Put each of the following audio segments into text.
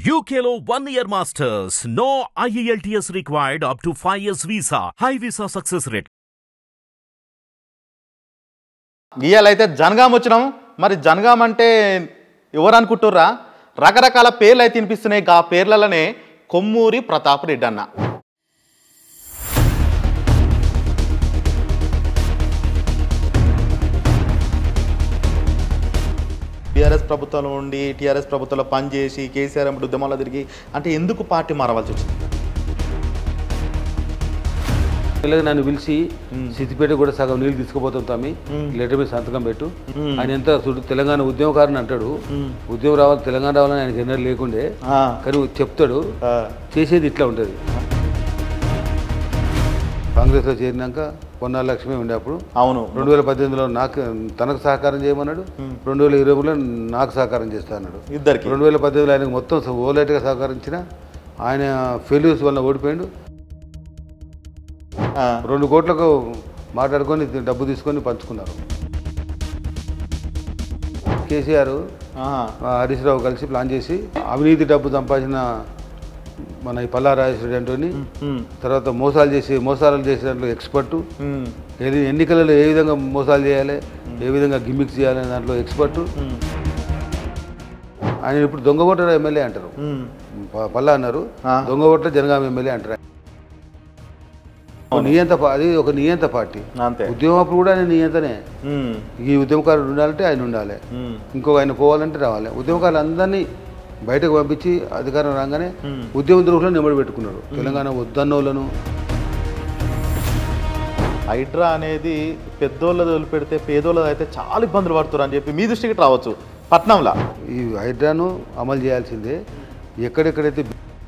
UKLO one year masters. No IELTS required up to 5 years visa. High visa success rate. ఇవాళైతే Jangaon వచ్చినాం మరి జనగాం అంటే ఎవరు అనుకుంటుర్రా రకరకాల పేర్లు అయితే వినిపిస్తున్నాయి ఆ పేర్లలోనే కొమ్మూరి ప్రతాప్ రెడ్డి అన్న టీఆర్ఎస్ ప్రభుత్వంలో ఉండి టీఆర్ఎస్ ప్రభుత్వంలో పనిచేసి కేసీఆర్ ఎంబడి ఉద్యమాల్లో తిరిగి అంటే ఎందుకు పార్టీ మారవలసి వచ్చింది ఇలాగ నన్ను పిలిచి సిద్దిపేట కూడా సగం నీళ్ళు తీసుకుపోతాం తమ్మి లెటర్ మీద సంతకం పెట్టు ఆయన ఎంత చూడు తెలంగాణ ఉద్యమకారుని అంటాడు ఉద్యమం రావాలి తెలంగాణ రావాలని ఆయనకి ఎన్నడూ లేకుండే ఆ, కానీ చెప్తాడు ఆ, చేసేది ఇట్లా ఉంటుంది కాంగ్రెస్లో చేరినాక పొన్నాల లక్ష్మి ఉండే అప్పుడు అవును రెండు వేల పద్దెనిమిదిలో నాకు తనకు సహకారం చేయమన్నాడు రెండు వేల ఇరవై మూడులో నాకు సహకారం చేస్తా అన్నాడు ఇద్దరికి రెండు వేల పద్దెనిమిదిలో ఆయనకు మొత్తం ఓలైట్గా సహకరించిన ఆయన ఫెయిల్యూర్స్ వల్ల ఓడిపోయాడు ఆ, రెండు కోట్లకు మాట్లాడుకొని డబ్బు తీసుకొని పంచుకున్నారు కేసీఆర్ ఆహా, ఆ, హరీష్ రావు కలిసి ప్లాన్ చేసి అవినీతి డబ్బు సంపాదించిన మన ఈ పల్లా రాజేశ్వరి అంటోని ఉమ్, తర్వాత మోసాలు చేసి మోసాలు చేసే దాంట్లో ఎక్స్పర్టు ఉమ్, ఏది ఎన్నికలలో ఏ విధంగా మోసాలు చేయాలి ఏ విధంగా గిమ్మిక్స్ చేయాలి అనే దాంట్లో ఎక్స్పర్టు ఉమ్, ఆయన ఇప్పుడు దొంగ ఓటర్ ఎమ్మెల్యే అంటారు ఉమ్. ప- పల్లా అన్నారు ఆ. దొంగ ఓట్ల జనగామ ఎమ్మెల్యే అంటారు ఒక నియంత పా- అది ఒక నియంత పార్టీ అంతే ఉద్యమం అప్పుడు కూడా ఆయన నియంతనే ఉమ్, ఈ ఉద్యమకారుడు ఉండాలంటే ఆయన ఉండాలి ఉమ్, ఇంకొక ఆయన పోవాలంటే రావాలి ఉద్యమకారులు అందరినీ బయటకు పంపించి అధికారం రాగానే Hmm. ఉద్యమ ద్రోహులను నిమ్మడి పెట్టుకున్నారు తెలంగాణ వద్దన్నోళ్ళను హైడ్రా అనేది పెద్దోళ్ళది వదిలిపెడితే పేదోళ్ళది అయితే చాలా ఇబ్బందులు పడుతున్నారు అని చెప్పి మీ దృష్టికి రావచ్చు పట్నంలో ఈ హైడ్రాను అమలు చేయాల్సిందే ఎక్కడెక్కడైతే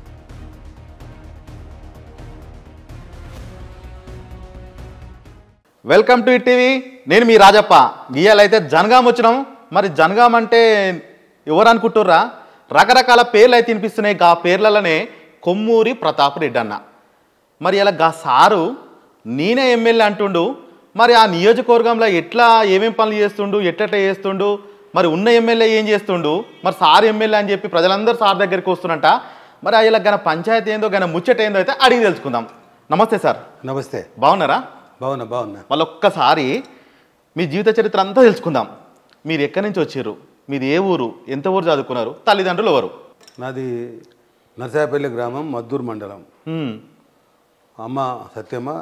వెల్కమ్ టు టీవీ నేను మీ రాజప్ప ఇవాళైతే జనగాం వచ్చినాం మరి జనగాం అంటే ఎవరు అనుకుంటుర్రా రకరకాల పేర్లు అయితే వినిపిస్తున్నాయి ఆ పేర్లలోనే కొమ్మూరి ప్రతాప్ రెడ్డి అన్న మరి ఇలా గా సారు నేనే ఎమ్మెల్యే అంటుండు మరి ఆ నియోజకవర్గంలో ఎట్లా ఏమేం పనులు చేస్తుండు ఎట్లెట్లా చేస్తుండు మరి ఉన్న ఎమ్మెల్యే ఏం చేస్తుండు మరి సార్ ఎమ్మెల్యే అని చెప్పి ప్రజలందరూ సార్ దగ్గరికి వస్తున్నట్ట మరి ఆ ఇలా గన పంచాయతీ ఏందో గన ముచ్చట ఏందో అయితే అడిగి తెలుసుకుందాం నమస్తే సార్ నమస్తే బాగున్నారా బాగున్నా బాగున్నా మళ్ళీ ఒక్కసారి మీ జీవిత చరిత్ర అంతా తెలుసుకుందాం మీరు ఎక్కడి నుంచి వచ్చారు మీది ఏ ఊరు ఎంత ఊరు చదువుకున్నారు తల్లిదండ్రులు ఎవరు నాది నరసాపల్లి గ్రామం మద్దూరు మండలం ఉమ్, అమ్మ సత్యమ్మ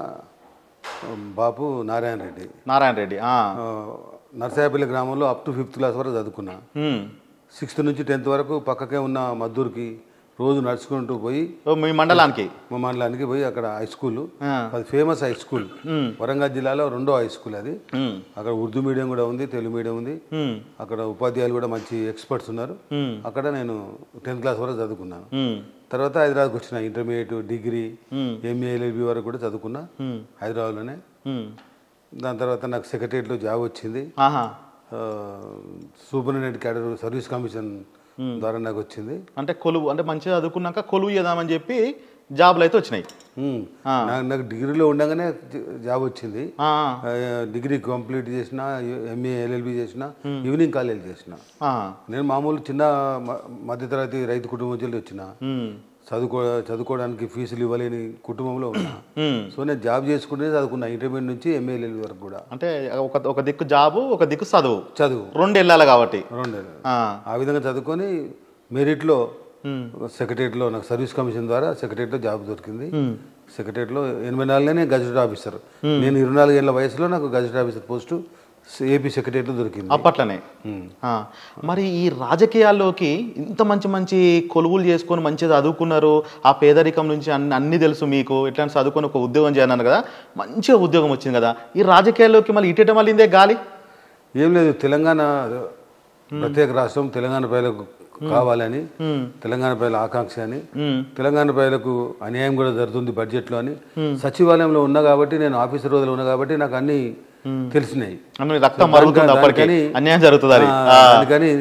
బాపు నారాయణ రెడ్డి నారాయణ రెడ్డి ఆ, ఆ, నరసాపల్లి గ్రామంలో అప్ టు ఫిఫ్త్ క్లాస్ వరకు చదువుకున్నా ఉమ్. సిక్స్త్ నుంచి టెన్త్ వరకు పక్కకే ఉన్న మద్దూరుకి రోజు నడుచుకుంటూ పోయి ఓ, మీ మండలానికి మా మండలానికి పోయి అక్కడ హై స్కూల్ ఆ, అది ఫేమస్ హై స్కూల్ ఉమ్, వరంగల్ జిల్లాలో రెండో హై స్కూల్ అది ఉమ్, అక్కడ ఉర్దూ మీడియం కూడా ఉంది తెలుగు మీడియం ఉంది ఉమ్, అక్కడ ఉపాధ్యాయులు కూడా మంచి ఎక్స్పర్ట్స్ ఉన్నారు ఉమ్, అక్కడ నేను టెన్త్ క్లాస్ వరకు చదువుకున్నాను ఉమ్, తర్వాత హైదరాబాద్కి వచ్చిన ఇంటర్మీడియట్ డిగ్రీ ఉమ్, ఎంఏ ఎల్ఎల్బి వరకు కూడా చదువుకున్నా ఉమ్, హైదరాబాద్లోనే ఉమ్. దాని తర్వాత నాకు సెక్రటరియట్లో జాబ్ వచ్చింది ఆహా ఆ, సూపరింటెండెంట్ క్యాడర్ సర్వీస్ కమిషన్ ద్వారా నాకు వచ్చింది అంటే కొలువు అంటే మంచిగా చదువుకున్నాక కొలువు చేద్దామని చెప్పి జాబులు అయితే వచ్చినాయి ఉమ్. ఆ. నాకు నాకు డిగ్రీలో ఉండగానే జ- జాబ్ వచ్చింది ఆ, ఆ, డిగ్రీ కంప్లీట్ చేసిన ఎంఏ ఎల్ఎల్బి చేసిన ఈవినింగ్ కాలేజ్ చేసిన ఆ, నేను మామూలు చిన్న మ- మధ్యతరగతి రైతు కుటుంబం నుంచి వచ్చిన ఉమ్, చదువుకో చదువుకోవడానికి ఫీజులు ఇవ్వలేని కుటుంబంలో ఉన్నా ఉమ్. సో నేను జాబ్ చేసుకుంటే చదువుకున్నా ఇంటర్మీడియట్ నుంచి ఎంఏ ఎల్ఎల్బి వరకు కూడా అంటే ఒక ఒక దిక్కు జాబు ఒక దిక్కు చదువు చదువు రెండు వెళ్ళాలి కాబట్టి రెండు ఆ, ఆ విధంగా చదువుకొని మెరిట్లో ఉమ్, సెక్రటరియట్లో నాకు సర్వీస్ కమిషన్ ద్వారా సెక్రటరియట్లో జాబ్ దొరికింది ఉమ్, సెక్రటరియట్లో ఎనభై నాలుగులోనే గజెట్ ఆఫీసర్ నేను ఇరవై నాలుగు ఏళ్ళ వయసులో నాకు గజెట్ ఆఫీసర్ పోస్టు ఏపీ సెక్రటరియట్లో దొరికింది అప్పట్లోనే ఉమ్. ఆ, మరి ఈ రాజకీయాల్లోకి ఇంత మంచి మంచి కొలువులు చేసుకొని మంచిగా చదువుకున్నారు ఆ పేదరికం నుంచి అన్ని అన్ని తెలుసు మీకు ఇట్లాంటి చదువుకొని ఒక ఉద్యోగం చేయన్నారు కదా మంచిగా ఉద్యోగం వచ్చింది కదా ఈ రాజకీయాల్లోకి మళ్ళీ ఇటేట మళ్ళీ ఇందే గాలి ఏం లేదు తెలంగాణ ప్రత్యేక రాష్ట్రం తెలంగాణ ప్రజలకు కావాలని ఉమ్, తెలంగాణ ప్రజల ఆకాంక్ష అని ఉమ్, తెలంగాణ ప్రజలకు అన్యాయం కూడా జరుగుతుంది బడ్జెట్లో అని సచివాలయంలో ఉన్నా కాబట్టి నేను ఆఫీసర్ రోజులు ఉన్నా కాబట్టి నాకు అన్ని తెలిసినాయి అంటే మీ రక్తం మరుగుతుంది అప్పటికి దానికని- అన్యాయం జరుగుతుంది అది ఆ, అందుకని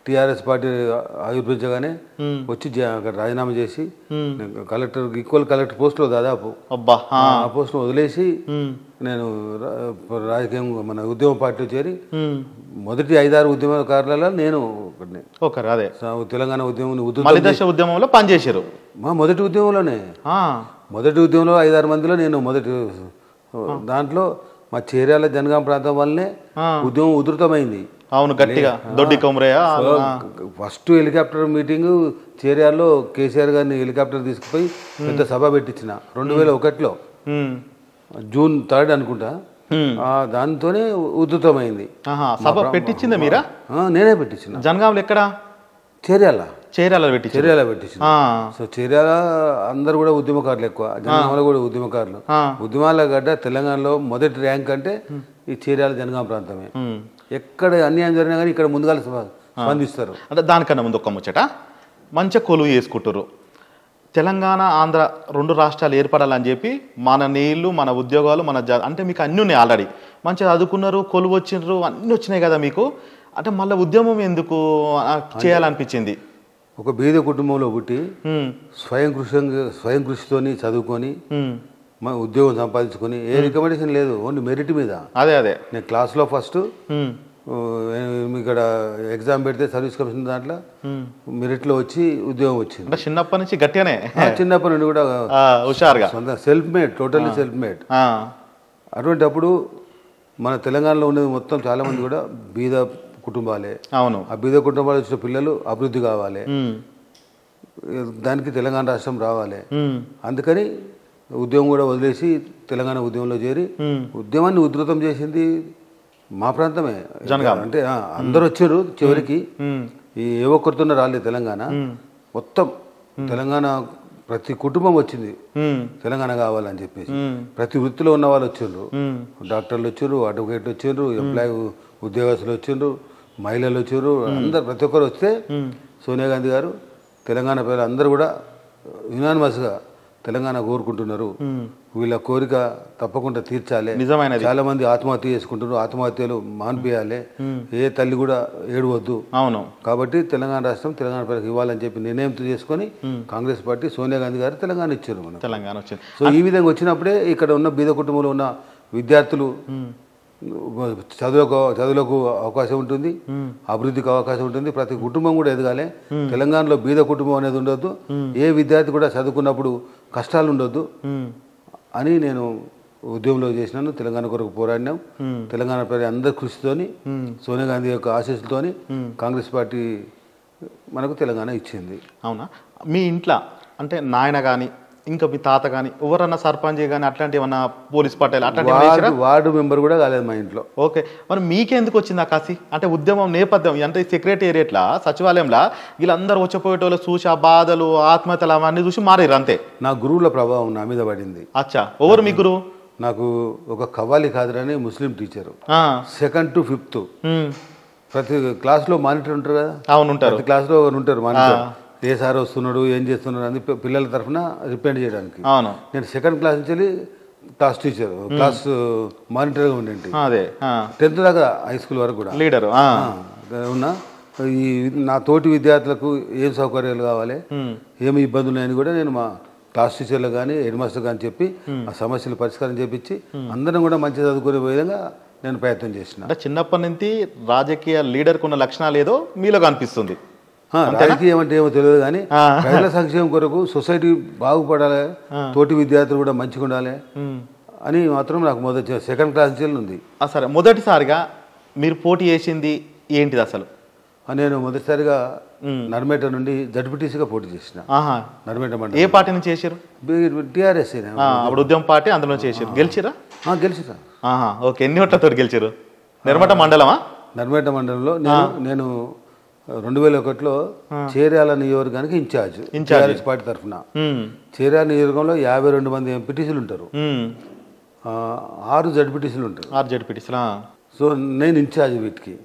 టీఆర్ఎస్ పార్టీ ఆవిర్భించగానే వచ్చి జ- అక్కడ రాజీనామా చేసి నేను కలెక్టర్ ఈక్వల్ కలెక్టర్ పోస్ట్లో దాదాపు అబ్బా ఆ. ఆ పోస్ట్ను వదిలేసి నేను రా- రాజకీయం మన ఉద్యమ పార్టీలో చేరి ఉమ్. మొదటి ఐదారు ఉద్యమకారులలో నేను ఒకడిని ఓకే అదే సా- తెలంగాణ ఉద్యమం ఉధృతం మలి దశ ఉద్యమంలో పనిచేసారు మా మొదటి ఉద్యమంలోనే ఆ. మొదటి ఉద్యమంలో ఐదారు మందిలో నేను మొదటి దాంట్లో మా చేర్యాల జనగాం ప్రాంతం వల్లనే ఉద్యమం ఉధృతమైంది అవును గట్టిగా Doddi Komaraiah first helicopter meeting చేర్యాల్లో కేసీఆర్ గారిని హెలికాప్టర్ తీసుకుపోయి పెద్ద సభ పెట్టించిన రెండు వేల ఒకటిలో ఉమ్. జూన్ థర్డ్ అనుకుంటా ఉమ్. ఆ, దాంతోనే ఉధృతమైంది ఆహా, సభ పెట్టించిందా మీరా ఆ, నేనే పెట్టించిన జనగాంలో ఎక్కడ చేర్యాల చేరాల పెట్టించారు చేర్యాల పెట్టించిన ఆ. సో చర్యాల అందరు కూడా ఉద్యమకారులు ఎక్కువ జనగామలో కూడా ఉద్యమకారులు ఆ. ఉద్యమాల గడ్డ తెలంగాణలో మొదటి ర్యాంక్ అంటే ఈ చర్యాల జనగామ ప్రాంతమే ఉమ్. ఎక్కడ అన్యాయం జరిగినా కానీ ఇక్కడ ముందుగా స్ప- స్పందిస్తారు అంటే దానికన్నా ముందు ఒక్క ముచ్చట మంచిగా కొలువు చేసుకుంటారు తెలంగాణ ఆంధ్ర రెండు రాష్ట్రాలు ఏర్పడాలని చెప్పి మన నీళ్లు మన ఉద్యోగాలు మన జా అంటే మీకు అన్నీ ఉన్నాయి ఆల్రెడీ మంచిగా చదువుకున్నారు కొలువు వచ్చిండ్రు అన్నీ వచ్చినాయి కదా మీకు అంటే మళ్ళీ ఉద్యమం ఎందుకు ఆ, చేయాలనిపించింది ఒక బీద కుటుంబంలో పుట్టి ఉమ్, స్వయం కృషి స్వయం కృషితోని చదువుకొని ఉమ్. మా ఉద్యోగం సంపాదించుకొని ఏ రికమెండేషన్ లేదు ఓన్లీ మెరిట్ మీద అదే అదే నేను క్లాస్లో ఫస్ట్ ఉమ్, ఇక్కడ ఎగ్జామ్ పెడితే సర్వీస్ కమిషన్ దాంట్లో మెరిట్లో వచ్చి ఉద్యోగం వచ్చింది అంటే చిన్నప్పటి నుంచి గట్టిగానే ఆ, చిన్నప్పటి నుండి కూడా ఆ, హుషారుగా సొంత self made totally self made ఆ, అటువంటి అప్పుడు మన తెలంగాణలో ఉండేది మొత్తం చాలా మంది కూడా బీద కుటుంబాలే అవును ఆ బీద కుటుంబాలు వచ్చిన పిల్లలు అభివృద్ధి కావాలి ఉమ్, దానికి తెలంగాణ రాష్ట్రం రావాలి ఉమ్, అందుకని ఉద్యమం కూడా వదిలేసి తెలంగాణ ఉద్యమంలో చేరి ఉద్యమాన్ని ఉధృతం చేసింది మా ప్రాంతమే అంటే ఆ, అందరూ వచ్చారు చివరికి ఈ ఏ ఒక్కరితోనే రాలేదు తెలంగాణ మొత్తం తెలంగాణ ప్రతి కుటుంబం వచ్చింది ఉమ్, తెలంగాణ కావాలని చెప్పేసి ప్రతి వృత్తిలో ఉన్న వాళ్ళు వచ్చిండ్రు డాక్టర్లు వచ్చారు అడ్వకేట్లు వచ్చారు ఎంప్లాయ్ ఉద్యోగస్తులు వచ్చిండ్రు మహిళలు వచ్చారు అందరు ప్రతి ఒక్కరు వస్తే సోనియా గాంధీ గారు తెలంగాణ ప్రజలు అందరూ కూడా యునానిమస్గా తెలంగాణ కోరుకుంటున్నారు వీళ్ళ కోరిక తప్పకుండా తీర్చాలి నిజమైనది. చాలా మంది ఆత్మహత్య చేసుకుంటున్నారు ఆత్మహత్యలు మాన్పియాలి ఏ తల్లి కూడా ఏడవద్దు అవును కాబట్టి తెలంగాణ రాష్ట్రం తెలంగాణ ప్రజలకు ఇవ్వాలని చెప్పి నిర్ణయంతో చేసుకొని కాంగ్రెస్ పార్టీ సోనియా గాంధీ గారు తెలంగాణ ఇచ్చారు మనకు తెలంగాణ వచ్చింది సో ఈ విధంగా వచ్చినప్పుడే ఇక్కడ ఉన్న బీద కుటుంబంలో ఉన్న విద్యార్థులు చదువులకు చదువులకు అవకాశం ఉంటుంది అభివృద్ధికి అవకాశం ఉంటుంది ప్రతి కుటుంబం కూడా ఎదగాలి తెలంగాణలో బీద కుటుంబం అనేది ఉండొద్దు ఏ విద్యార్థి కూడా చదువుకున్నప్పుడు కష్టాలు ఉండొద్దు ఉమ్, అని నేను ఉద్యమంలో చేసినాను తెలంగాణ కొరకు పోరాడినాం తెలంగాణ ప్రజల అందరి కృషితోని సోనియా గాంధీ యొక్క ఆశీస్సులతోని కాంగ్రెస్ పార్టీ మనకు తెలంగాణ ఇచ్చింది అవునా మీ ఇంట్లో అంటే నాయన కానీ ఇంకా మీ తాత కానీ ఎవరన్నా సర్పంచ్ కానీ అట్లాంటి ఏమన్నా పోలీస్ పట్టేలు అట్లాంటివి వార్డు వార్డు మెంబర్ కూడా కాలేదు మా ఇంట్లో ఓకే మరి మీకెందుకు వచ్చింది ఆ కాసి అంటే ఉద్యమం నేపథ్యం అంటే సెక్రటేరియట్లా సచివాలయంలో వీళ్ళందరూ వచ్చిపోయేటోళ్ళు చూసి ఆ బాధలు ఆత్మహత్యలు అవన్నీ చూసి మారారు అంతే నా గురువుల ప్రభావం నా మీద పడింది అచ్చా ఎవరు మీ గురువు నాకు ఒక కవ్వాలి ఖాదర్ అని ముస్లిం టీచరు ఆ, సెకండ్ టు ఫిఫ్త్ ఉమ్, ప్రతి క్లాస్లో మానిటర్ ఉంటారు కదా అవును ఉంటారు ప్రతి క్లాస్లో ఒకరు ఉంటారు మానిటర్ ఏ సార్ వస్తున్నాడు ఏం చేస్తున్నాడు అని పి- పిల్లల తరఫున రిపెండ్ చేయడానికి అవును నేను సెకండ్ క్లాస్ నుంచి వెళ్ళి క్లాస్ టీచర్ క్లాస్ మానిటర్గా ఉండేంటి అదే టెన్త్ దాకా హై స్కూల్ వరకు కూడా లీడరు ఆ, ఉన్నా ఈ నా తోటి విద్యార్థులకు ఏం సౌకర్యాలు కావాలి ఏమి ఇబ్బందులు ఉన్నాయని కూడా నేను మా క్లాస్ టీచర్లు కానీ హెడ్ మాస్టర్ కానీ చెప్పి ఆ సమస్యలు పరిష్కారం చేపించి అందరం కూడా మంచి చదువుకునే విధంగా నేను ప్రయత్నం చేసిన అంటే చిన్నప్పటి నుంచి రాజకీయ లీడర్కి ఉన్న లక్షణాలు ఏదో మీలో కనిపిస్తుంది ఆ, రాజకీయం అంటే ఏమో తెలియదు కానీ ప్రజల సంక్షేమం కొరకు సొసైటీ బాగుపడాలి తోటి విద్యార్థులు కూడా మంచిగా ఉండాలి అని మాత్రం నాకు మొదటి సెకండ్ క్లాస్ నుంచి ఉంది ఆ, సరే మొదటిసారిగా మీరు పోటీ చేసింది ఏంటిది అసలు ఆ, నేను మొదటిసారిగా నర్మేట నుండి జడ్పీటీసీగా పోటీ చేసిన ఆహా నర్మేట ఏ మండలం పార్టీ నుంచి చేసారు టీఆర్ఎస్ ఆ, అప్పుడు ఉద్యమం పార్టీ అందులో చేసారు గెలిచిరా గెలిచిన ఆహా ఓకే ఎన్ని ఓట్లతో గెలిచారు నిర్మట మండలమా నర్మేట మండలంలో నేను నేను రెండు వేల ఒకటిలో చేర్యాల నియోజకవర్గానికి ఇన్ఛార్జ్ టీఆర్ఎస్ పార్టీ తరఫున ఉమ్, చేర్యాల నియోజకవర్గంలో యాభై రెండు మంది ఎంపీటీసీలు ఉంటారు ఉమ్. ఆ, ఆరు జడ్పీటీసీలు ఉంటారు ఆరు జడ్పీటీసీలా సో నేను ఇన్ఛార్జ్ వీటికి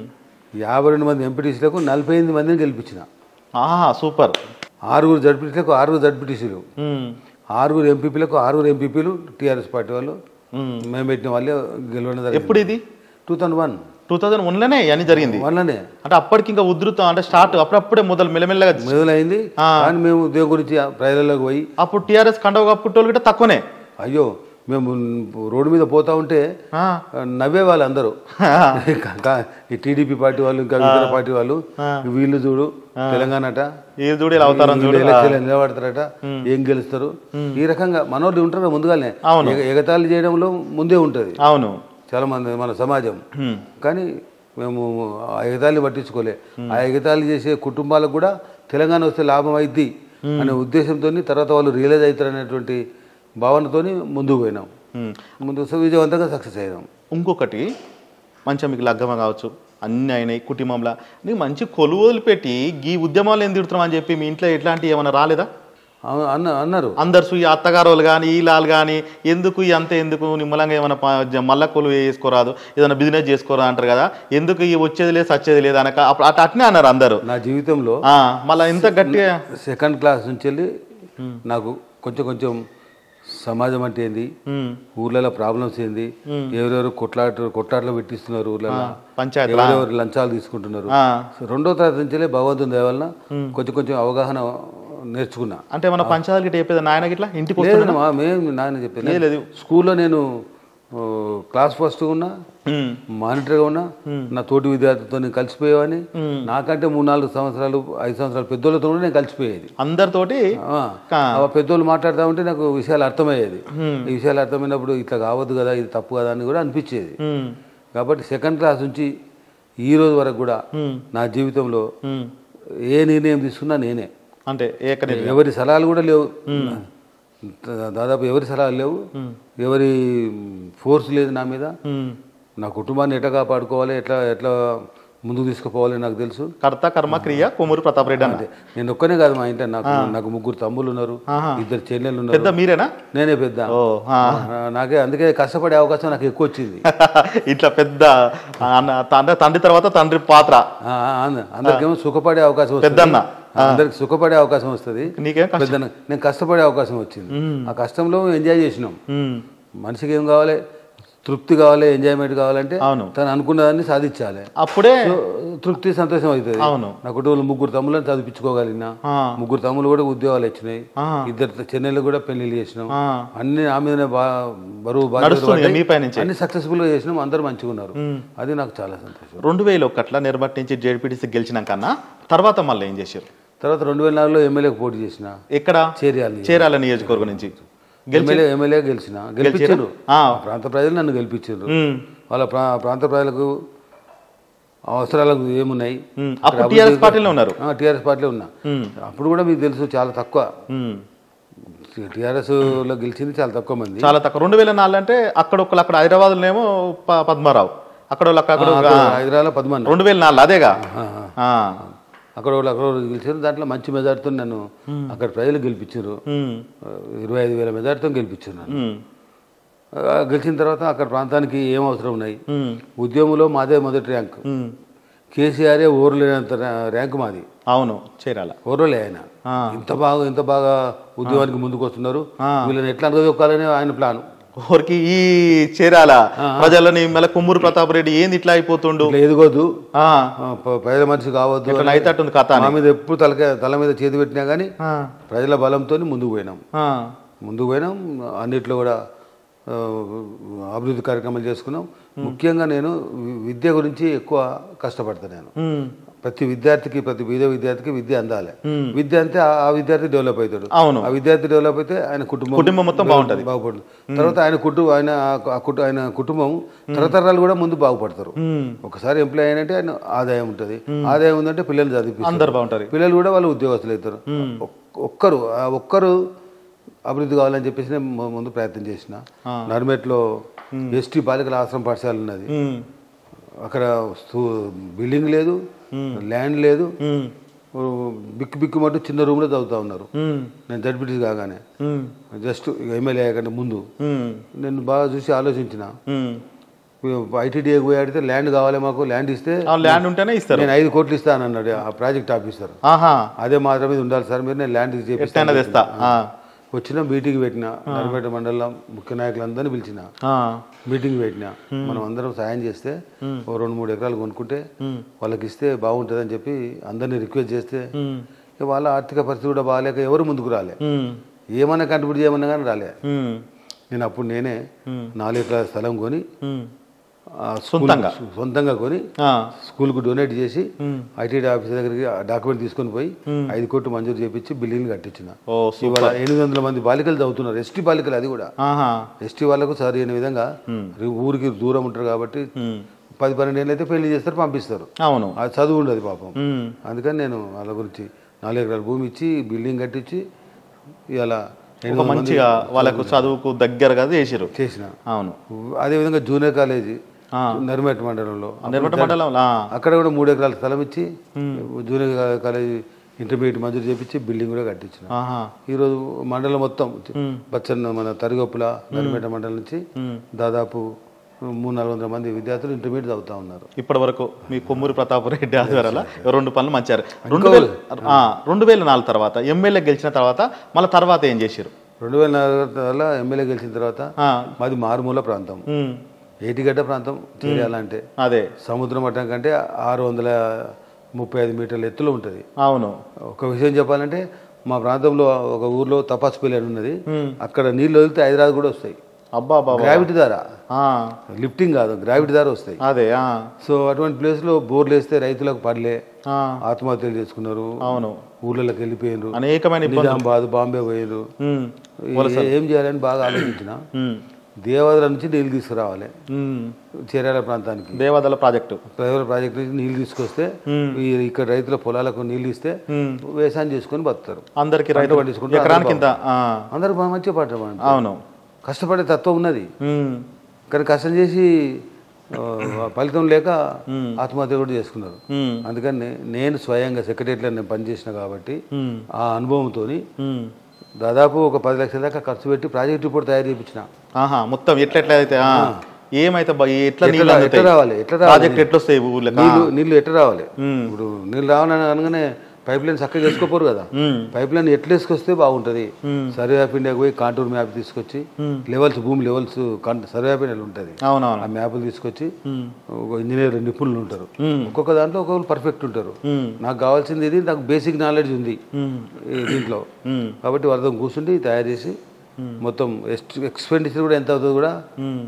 యాభై రెండు మంది ఎంపీటీసీలకు నలభై ఎనిమిది మందిని గెలిపించిన ఆహా సూపర్ ఆరుగురు జడ్పీటీసీలకు ఆరుగురు జడ్పీటీసీలు ఉమ్, ఆరుగురు ఎంపీపీలకు ఆరుగురు ఎంపీపీలు టీఆర్ఎస్ పార్టీ వాళ్ళు ఉమ్. మేము పెట్టిన వాళ్ళే గెలవడం జరిగింది ఎప్పుడు ఇది two thousand one two thousand వన్లోనే ఇవన్నీ జరిగింది వల్లనే అంటే అప్పటికి ఇంకా ఉధృతం అంటే స్టార్ట్ అప్పుడప్పుడే మొదలు మెల్లమెల్లగా మొదలైంది కానీ మేము ఉద్యోగం గురించి ప్రజలలోకి పోయి అప్పుడు టీఆర్ఎస్ కండవ కప్పుటోళ్ళు కూడా తక్కువనే అయ్యో మేము రోడ్డు మీద పోతా ఉంటే ఆ. నవ్వే వాళ్ళు అందరూ ఈ టీడీపీ పార్టీ వాళ్ళు ఇంకా ఇతర పార్టీ వాళ్ళు వీళ్ళు చూడు తెలంగాణ అట ఈ చూడు ఇలా అవతారం వీళ్ళు చూడు ఎలక్షన్లో నిలబడతారట ఏం గెలుస్తారు ఈ రకంగా మనోళ్ళు ఉంటారు ముందుగానే అవును. ఎగ- ఎగతాళి చేయడంలో ముందే ఉంటది అవును చాలా మంది మన సమాజం కానీ మేము ఆ ఎగతాళి పట్టించుకోలే ఆ ఎగతాళి చేసే కుటుంబాలకు కూడా తెలంగాణ వస్తే లాభం అయిద్ది అనే ఉద్దేశంతో తర్వాత వాళ్ళు రియలైజ్ అవుతారు అనేటువంటి భావనతోని ముందుకు పోయినాం ఉమ్. ముందు విజయవంతంగా సక్సెస్ అయినాం ఇంకొకటి మంచిగా మీకు లగ్గమ కావచ్చు అన్ని అయినాయి కుటుంబంలో నీకు మంచి కొలువులు పెట్టి ఈ ఉద్యమాలు ఏం తిడుతున్నాం అని చెప్పి మీ ఇంట్లో ఎట్లాంటివి ఏమైనా రాలేదా అవును, అన్న అన్నారు అందరు ఈ అత్తగారు వాళ్ళు కానీ ఈలాలు కానీ ఎందుకు ఈ అంత ఎందుకు నిమ్మలంగా ఏమైనా ప- జ- మళ్ళా కొలువు చేసుకోరాదు ఏదైనా బిజినెస్ చేసుకోరా అంటారు కదా ఎందుకు ఈ వచ్చేది లేదు సచ్చేది లేదు అనక అప్పుడు అట్ అట్నే అన్నారు అందరు నా జీవితంలో ఆ, మళ్ళా ఇంత గట్టిగా సెకండ్ క్లాస్ నుంచి వెళ్ళి నాకు కొంచెం కొంచెం సమాజం అంటే ఏంది ఉమ్, ఊర్లలో ప్రాబ్లమ్స్ ఏంది ఎవరెవరు కొట్లాట కొట్లాటలు పెట్టిస్తున్నారు ఊర్లలో పంచాయతీ ఎవరెవరు లంచాలు తీసుకుంటున్నారు ఆ, సో రెండో తరగతి నుంచే భగవంతుని దయ వలన కొంచెం కొంచెం అవగాహన నేర్చుకున్నా అంటే మన పంచాయతీ గిట్ట చెప్పేది నాయన గిట్లా ఇంటికి లేదు వస్తున్నా మా మేము నాన్న చెప్పాను లేదు. స్కూల్లో నేను ఓ, క్లాస్ ఫస్ట్ ఉన్నా ఉమ్, మానిటర్గా ఉన్నా నా తోటి విద్యార్థులతో నేను కలిసిపోయేవాడిని నాకంటే మూడు నాలుగు సంవత్సరాలు ఐదు సంవత్సరాలు పెద్దోళ్ళతో కూడా నేను కలిసిపోయేది అందరితోటి ఆ, కా- ఆ పెద్దోళ్ళు మాట్లాడుతూ ఉంటే నాకు విషయాలు అర్థమయ్యేది ఈ విషయాలు అర్థమైనప్పుడు ఇట్లా కావద్దు కదా ఇది తప్పు కదా అని కూడా అనిపించేది ఉమ్, కాబట్టి సెకండ్ క్లాస్ నుంచి ఈ రోజు వరకు కూడా నా జీవితంలో ఉమ్, ఏ నిర్ణయం తీసుకున్నా నేనే అంటే ఏకని ఎవరి సలహాలు కూడా లేవు దాదాపు ఎవరి సలహాలు లేవు ఎవరి ఫోర్స్ లేదు నా మీద ఉమ్, నా కుటుంబాన్ని ఎట్లా కాపాడుకోవాలి ఎట్లా ఎట్లా ముందుకు తీసుకుపోవాలి నాకు తెలుసు కర్త కర్మ క్రియ కొమ్మూరు ప్రతాప్ రెడ్డి అన్న నేను ఒక్కనే కాదు మా ఇంట్లో నాకు నాకు ముగ్గురు తమ్ముళ్ళు ఉన్నారు ఇద్దరు చెల్లెళ్ళు పెద్ద ఉన్నారు మీరేనా నేనే పెద్ద ఓ ఆ. ఆ, నాకే అందుకే కష్టపడే అవకాశం నాకు ఎక్కువ వచ్చింది ఇట్లా పెద్ద అన్న తండ్రి తండ్రి తర్వాత తండ్రి పాత్ర ఆ, ఆ, అంద- అందరికేమో సుఖపడే అవకాశం వస్తుంది పెద్దన్న. అందరికి సుఖపడే అవకాశం వస్తుంది నీకేం కష్టం పెద్దన్న నేను కష్టపడే అవకాశం వచ్చింది ఆ కష్టంలో ఎంజాయ్ చేసినాం ఉమ్, మనిషికి ఏం కావాలి తృప్తి కావాలి ఎంజాయ్మెంట్ కావాలంటే అవును. తను అనుకున్నదాన్ని సాధించాలి అప్పుడే సో, తృప్తి సంతోషం అవుతుంది అవును. నా కుటుంబంలో ముగ్గురు తమ్ములను చదివించుకోగలిగిన ఆ. ముగ్గురు తమ్ములు కూడా ఉద్యోగాలు వచ్చినాయి ఆ. ఇద్దరు చెన్నైలో కూడా పెళ్లిళ్ళు చేసినాం ఆ. అన్ని ఆ మీదనే బా బరువు బాధ్యతలు నడుస్తుంది పడ్డాయి. మీ పైనుంచే. అన్ని సక్సెస్ఫుల్ గా చేసినాం అందరూ మంచిగా ఉన్నారు అది నాకు చాలా సంతోషం రెండు వేల ఒకట్ల నిర్వర్తించి జేడ్పీటీసీ గెలిచినాకన్నా తర్వాత మళ్ళీ ఏం చేశారు తర్వాత రెండు వేల నాలుగులో ఎమ్మెల్యేకి పోటీ చేసిన ఎక్కడ చేర్యాల చేరాల నియోజకవర్గం నుంచి గెలిచి ఎమ్మెల్యే ఎమ్మెల్యే గెలిచిన గెలిపించారు ఆ. ప్రాంత ప్రజలు నన్ను గెలిపించారు ఉమ్, వాళ్ళ ప్రా ప్రాంత ప్రజలకు అవసరాలకు ఏమున్నాయి ఉమ్. అప్పుడు టీఆర్ఎస్ పార్టీలో ఉన్నారు టీఆర్ఎస్ పార్టీలో ఉన్నా ఉమ్, అప్పుడు కూడా మీకు తెలుసు చాలా తక్కువ ఉమ్. టీఆర్ఎస్ లో గెలిచింది చాలా తక్కువ మంది చాలా తక్కువ రెండు వేల నాలుగు అంటే అక్కడ ఒకళ్ళు అక్కడ హైదరాబాద్లోనేమో ప- పద్మారావు అక్కడ వాళ్ళు అక్కడ అక్కడ హైదరాబాద్ పది మంది రెండు వేల నాలుగు అదేగా ఆ, ఆ. ఆ. అక్కడ వాళ్ళు అక్కడ వాళ్ళు గెలిచారు దాంట్లో మంచి మెజార్టీతో నన్ను అక్కడ ప్రజలు గెలిపించారు ఉమ్, ఇరవై ఐదు వేల మెజార్టీతో గెలిపించారు నన్ను ఉమ్, ఆ, గెలిచిన తర్వాత అక్కడ ప్రాంతానికి ఏం అవసరం ఉన్నాయి ఉమ్, ఉద్యమంలో మాదే మొదటి ర్యాంక్ ఉమ్. కేసీఆరే ఓర్లేనంత ర్యా- ర్యాంక్ మాది అవును చేరాల ఓర్వలే ఆయన ఆ. ఇంత బాగా ఇంత బాగా ఉద్యోగానికి ముందుకు వస్తున్నారు ఆ. వీళ్ళని ఎట్లా అనుకోవాలని ఆయన ప్లాన్ ఊరికి ఈ చేరాల ప్రజలని మళ్ళీ కొమ్మూరు ప్రతాప్ రెడ్డి ఏంది ఇట్లా అయిపోతుండు ఇట్లా ఎదగొద్దు ఆ, ఆ, ప- పేద మనిషి కావద్దు ఇట్లా అని అయితట్టుంది కథ అని మా మీద ఎప్పుడు తలక తల మీద చేతి పెట్టినా కానీ ఆ, ప్రజల బలంతో ముందుకు పోయినాం ఆ, ముందుకు పోయినాం అన్నిట్లో కూడా ఆ, అభివృద్ధి కార్యక్రమాలు చేసుకున్నాం ముఖ్యంగా నేను వి- విద్య గురించి ఎక్కువ కష్టపడతాను నేను ఉమ్, ప్రతి విద్యార్థికి ప్రతి పేద విద్యార్థికి విద్య అందాలి విద్య అంటే ఆ- ఆ విద్యార్థి డెవలప్ అవుతాడు అవును ఆ విద్యార్థి డెవలప్ అయితే ఆయన కుటుంబం కుటుంబం మొత్తం బాగుంటది. బాగుపడుతుంది తర్వాత ఆయన కుటుంబం ఆయన ఆ కుటు- ఆయన కుటుంబం తరతరాలు కూడా ముందు బాగుపడతారు ఉమ్, ఒకసారి ఎంప్లాయ్ అయినంటే ఆయన ఆదాయం ఉంటుంది ఆదాయం ఉందంటే పిల్లలు చదివిస్తారు అందరు బాగుంటారు పిల్లలు కూడా వాళ్ళు ఉద్యోగస్తులు అవుతారు ఒక్- ఒక్కరు ఆ ఒక్కరు అభివృద్ధి కావాలని చెప్పేసి నేను ము- ముందు ప్రయత్నం చేసిన నర్మేట్లో ఎస్టీ బాలికల ఆశ్రమ పాఠశాల ఉన్నది ఉమ్, అక్కడ స్తూ- బిల్డింగ్ లేదు ల్యాండ్ లేదు ఉమ్, ఓ బిక్కు బిక్కు మట్టు చిన్న రూమ్లో చదువుతా ఉన్నారు ఉమ్, నేను జడ్పీటీ కాగానే ఉమ్, జస్ట్ ఎమ్మెల్యే కంటే ముందు ఉమ్, నేను బాగా చూసి ఆలోచించిన ఉమ్. ఐటీడీఏకి పోయి అడిగితే ల్యాండ్ కావాలి మాకు ల్యాండ్ ఇస్తే ఆ ల్యాండ్ ఉంటేనే ఇస్తారు నేను ఐదు కోట్లు ఇస్తాను అన్నాడు ఆ ప్రాజెక్ట్ ఆఫీసర్ ఆహా అదే మాత్రం మీద ఉండాలి సార్ మీరు నేను ల్యాండ్ చేపిస్తాను ఎట్టైనా తెస్తా ఆ, వచ్చిన మీటింగ్ పెట్టిన నర్మేట మండలం ముఖ్య నాయకులందరినీ పిలిచిన ఆ, మీటింగ్ పెట్టిన మనం అందరం సాయం చేస్తే ఓ రెండు మూడు ఎకరాలు కొనుక్కుంటే వాళ్ళకి ఇస్తే బాగుంటుందని చెప్పి అందరినీ రిక్వెస్ట్ చేస్తే ఇక వాళ్ళ ఆర్థిక పరిస్థితి కూడా బాగాలేక ఎవరు ముందుకు రాలే ఉమ్, ఏమన్నా కంట్రిబ్యూట్ చేయమన్నా కానీ రాలే ఉమ్, నేను అప్పుడు నేనే నాలుగు ఎకరాల స్థలం కొని ఉమ్. ఆ స్కూల్- సొంతంగా? సొంతంగా కొని ఆ, స్కూల్కు డొనేట్ చేసి ఐటీడీ ఆఫీస్ దగ్గరికి ఆ డాక్యుమెంట్ తీసుకొని పోయి ఐదు కోట్లు మంజూరు చేపించి బిల్డింగ్ కట్టించిన ఓ ఇవాళ ఎనిమిది వందల మంది బాలికలు చదువుతున్నారు ఎస్టీ బాలికలు అది కూడా ఆహా ఎస్టీ వాళ్ళకు సరైన విధంగా ఊరికి దూరం ఉంటారు కాబట్టి పది పన్నెండు ఏళ్ళు అయితే పెళ్లి చేస్తారు పంపిస్తారు అవును ఆ చదువు ఉండదు పాపం ఉమ్, అందుకని నేను వాళ్ళ గురించి నాలుగు ఎకరాల భూమి ఇచ్చి బిల్డింగ్ కట్టించి ఇవాళ ఒక మంచిగా వాళ్ళకు చదువుకు దగ్గరగా చేసిరు చేసిన అవును అదేవిధంగా జూనియర్ కాలేజీ నర్మేట మండలంలో నిర్మట మండలం ఆ, అక్కడ కూడా మూడు ఎకరాల స్థలం ఇచ్చి జూనియర్ కా- కాలేజీ ఇంటర్మీడియట్ మంజూరు చేపించి బిల్డింగ్ కూడా కట్టించిన ఆహా ఈరోజు మండలం మొత్తం బచ్చన్న మన తరిగొప్పుల నర్మేట మండలం నుంచి దాదాపు మూడు నాలుగు వందల మంది విద్యార్థులు ఇంటర్మీడియట్ చదువుతా ఉన్నారు ఇప్పటి వరకు మీ కొమ్మూరి ప్రతాప్ రెడ్డి ఆధ్వర్యాల రెండు పనులు మంచారు రెండు వేల ఆ, రెండు వేల నాలుగు తర్వాత ఎమ్మెల్యే గెలిచిన తర్వాత మళ్ళీ తర్వాత ఏం చేశారు రెండు వేల నాలుగు ఎమ్మెల్యే గెలిచిన తర్వాత ఆ, మాది మారుమూల ప్రాంతం ఉమ్, ఏటిగడ్డ ప్రాంతం చేయాలంటే అదే సముద్ర మట్టం కంటే ఆరు వందల ముప్పై ఐదు మీటర్ల ఎత్తులో ఉంటుంది అవును ఒక విషయం చెప్పాలంటే మా ప్రాంతంలో ఒక ఊర్లో తపాసుపల్లి అని ఉన్నది అక్కడ నీళ్ళు వదిలితే హైదరాబాద్ కూడా వస్తాయి అబ్బా బాబా గ్రావిటీ ద్వారా ఆ, లిఫ్టింగ్ కాదు గ్రావిటీ ద్వారా వస్తాయి అదే ఆ, సో అటువంటి ప్లేస్లో బోర్లు వేస్తే రైతులకు పడలే ఆ, ఆత్మహత్యలు చేసుకున్నారు అవును ఊళ్ళలోకి వెళ్ళిపోయినారు అనేకమైన ఇబ్బందులు నిజామాబాద్ బాంబే పోయినారు ఉమ్, ఏ- ఏం చేయాలని బాగా ఆలోచించిన ఉమ్, దేవాదుల నుంచి నీళ్ళు తీసుకురావాలి ఉమ్. చేరాల ప్రాంతానికి దేవాదల ప్రాజెక్టు ప్రజల ప్రాజెక్ట్ నుంచి నీళ్ళు తీసుకొస్తే ఈ ఇక్కడ రైతుల పొలాలకు నీళ్ళు ఇస్తే వ్యవసాయం చేసుకొని బతుకుతారు అందరికి రైతు పండించుకుంటూ ఎకరానికి ఇంత ఆ, అందరూ బాగా మంచిగా పడ్డారు అవును కష్టపడే తత్వం ఉన్నది ఉమ్, కానీ కష్టం చేసి ఆ, ఫలితం లేక ఆత్మహత్య కూడా చేసుకున్నారు ఉమ్, అందుకని నేను స్వయంగా సెక్రటరీలో నేను పనిచేసిన కాబట్టి ఆ అనుభవంతో ఉమ్. దాదాపు ఒక పది లక్షల దాకా ఖర్చు పెట్టి ప్రాజెక్ట్ రిపోర్ట్ తయారు చేయించిన ఆహా మొత్తం ఎట్లా ఎట్లా అయితే ఆ, ఏమైతే బా- ఎట్లా ఎట్లా నీళ్ళు రా- అందుతాయి? ఎట్లా రావాలి? ఎట్లా రావాలి? ప్రాజెక్ట్ ఎట్లా వస్తాయి ఊళ్ళకి నీళ్ళు నీళ్ళు ఎట్లా రావాలి ఇప్పుడు నీళ్ళు రావాలని అనగానే పైప్ లైన్ చక్కగా వేసుకోపోరు కదా పైప్ లైన్ ఎట్లా వేసుకొస్తే బాగుంటుంది సర్వే ఆఫ్ ఇండియాకి పోయి కాంటూర్ మ్యాప్ తీసుకొచ్చి లెవెల్స్ భూమి లెవెల్స్ సర్వే ఆఫ్ ఇండియా ఉంటుంది అవునవును ఆ మ్యాప్లు తీసుకొచ్చి ఒక ఇంజనీర్ నిపుణులు ఉంటారు ఒక్కొక్క దాంట్లో ఒక్కొక్కరు పర్ఫెక్ట్ ఉంటారు నాకు కావాల్సింది ఇది నాకు బేసిక్ నాలెడ్జ్ ఉంది ఈ దీంట్లో కాబట్టి వాళ్ళతో కూర్చుండి తయారు చేసి మొత్తం ఎక్స్పెండిచర్ కూడా ఎంత అవుతుంది కూడా ఉమ్,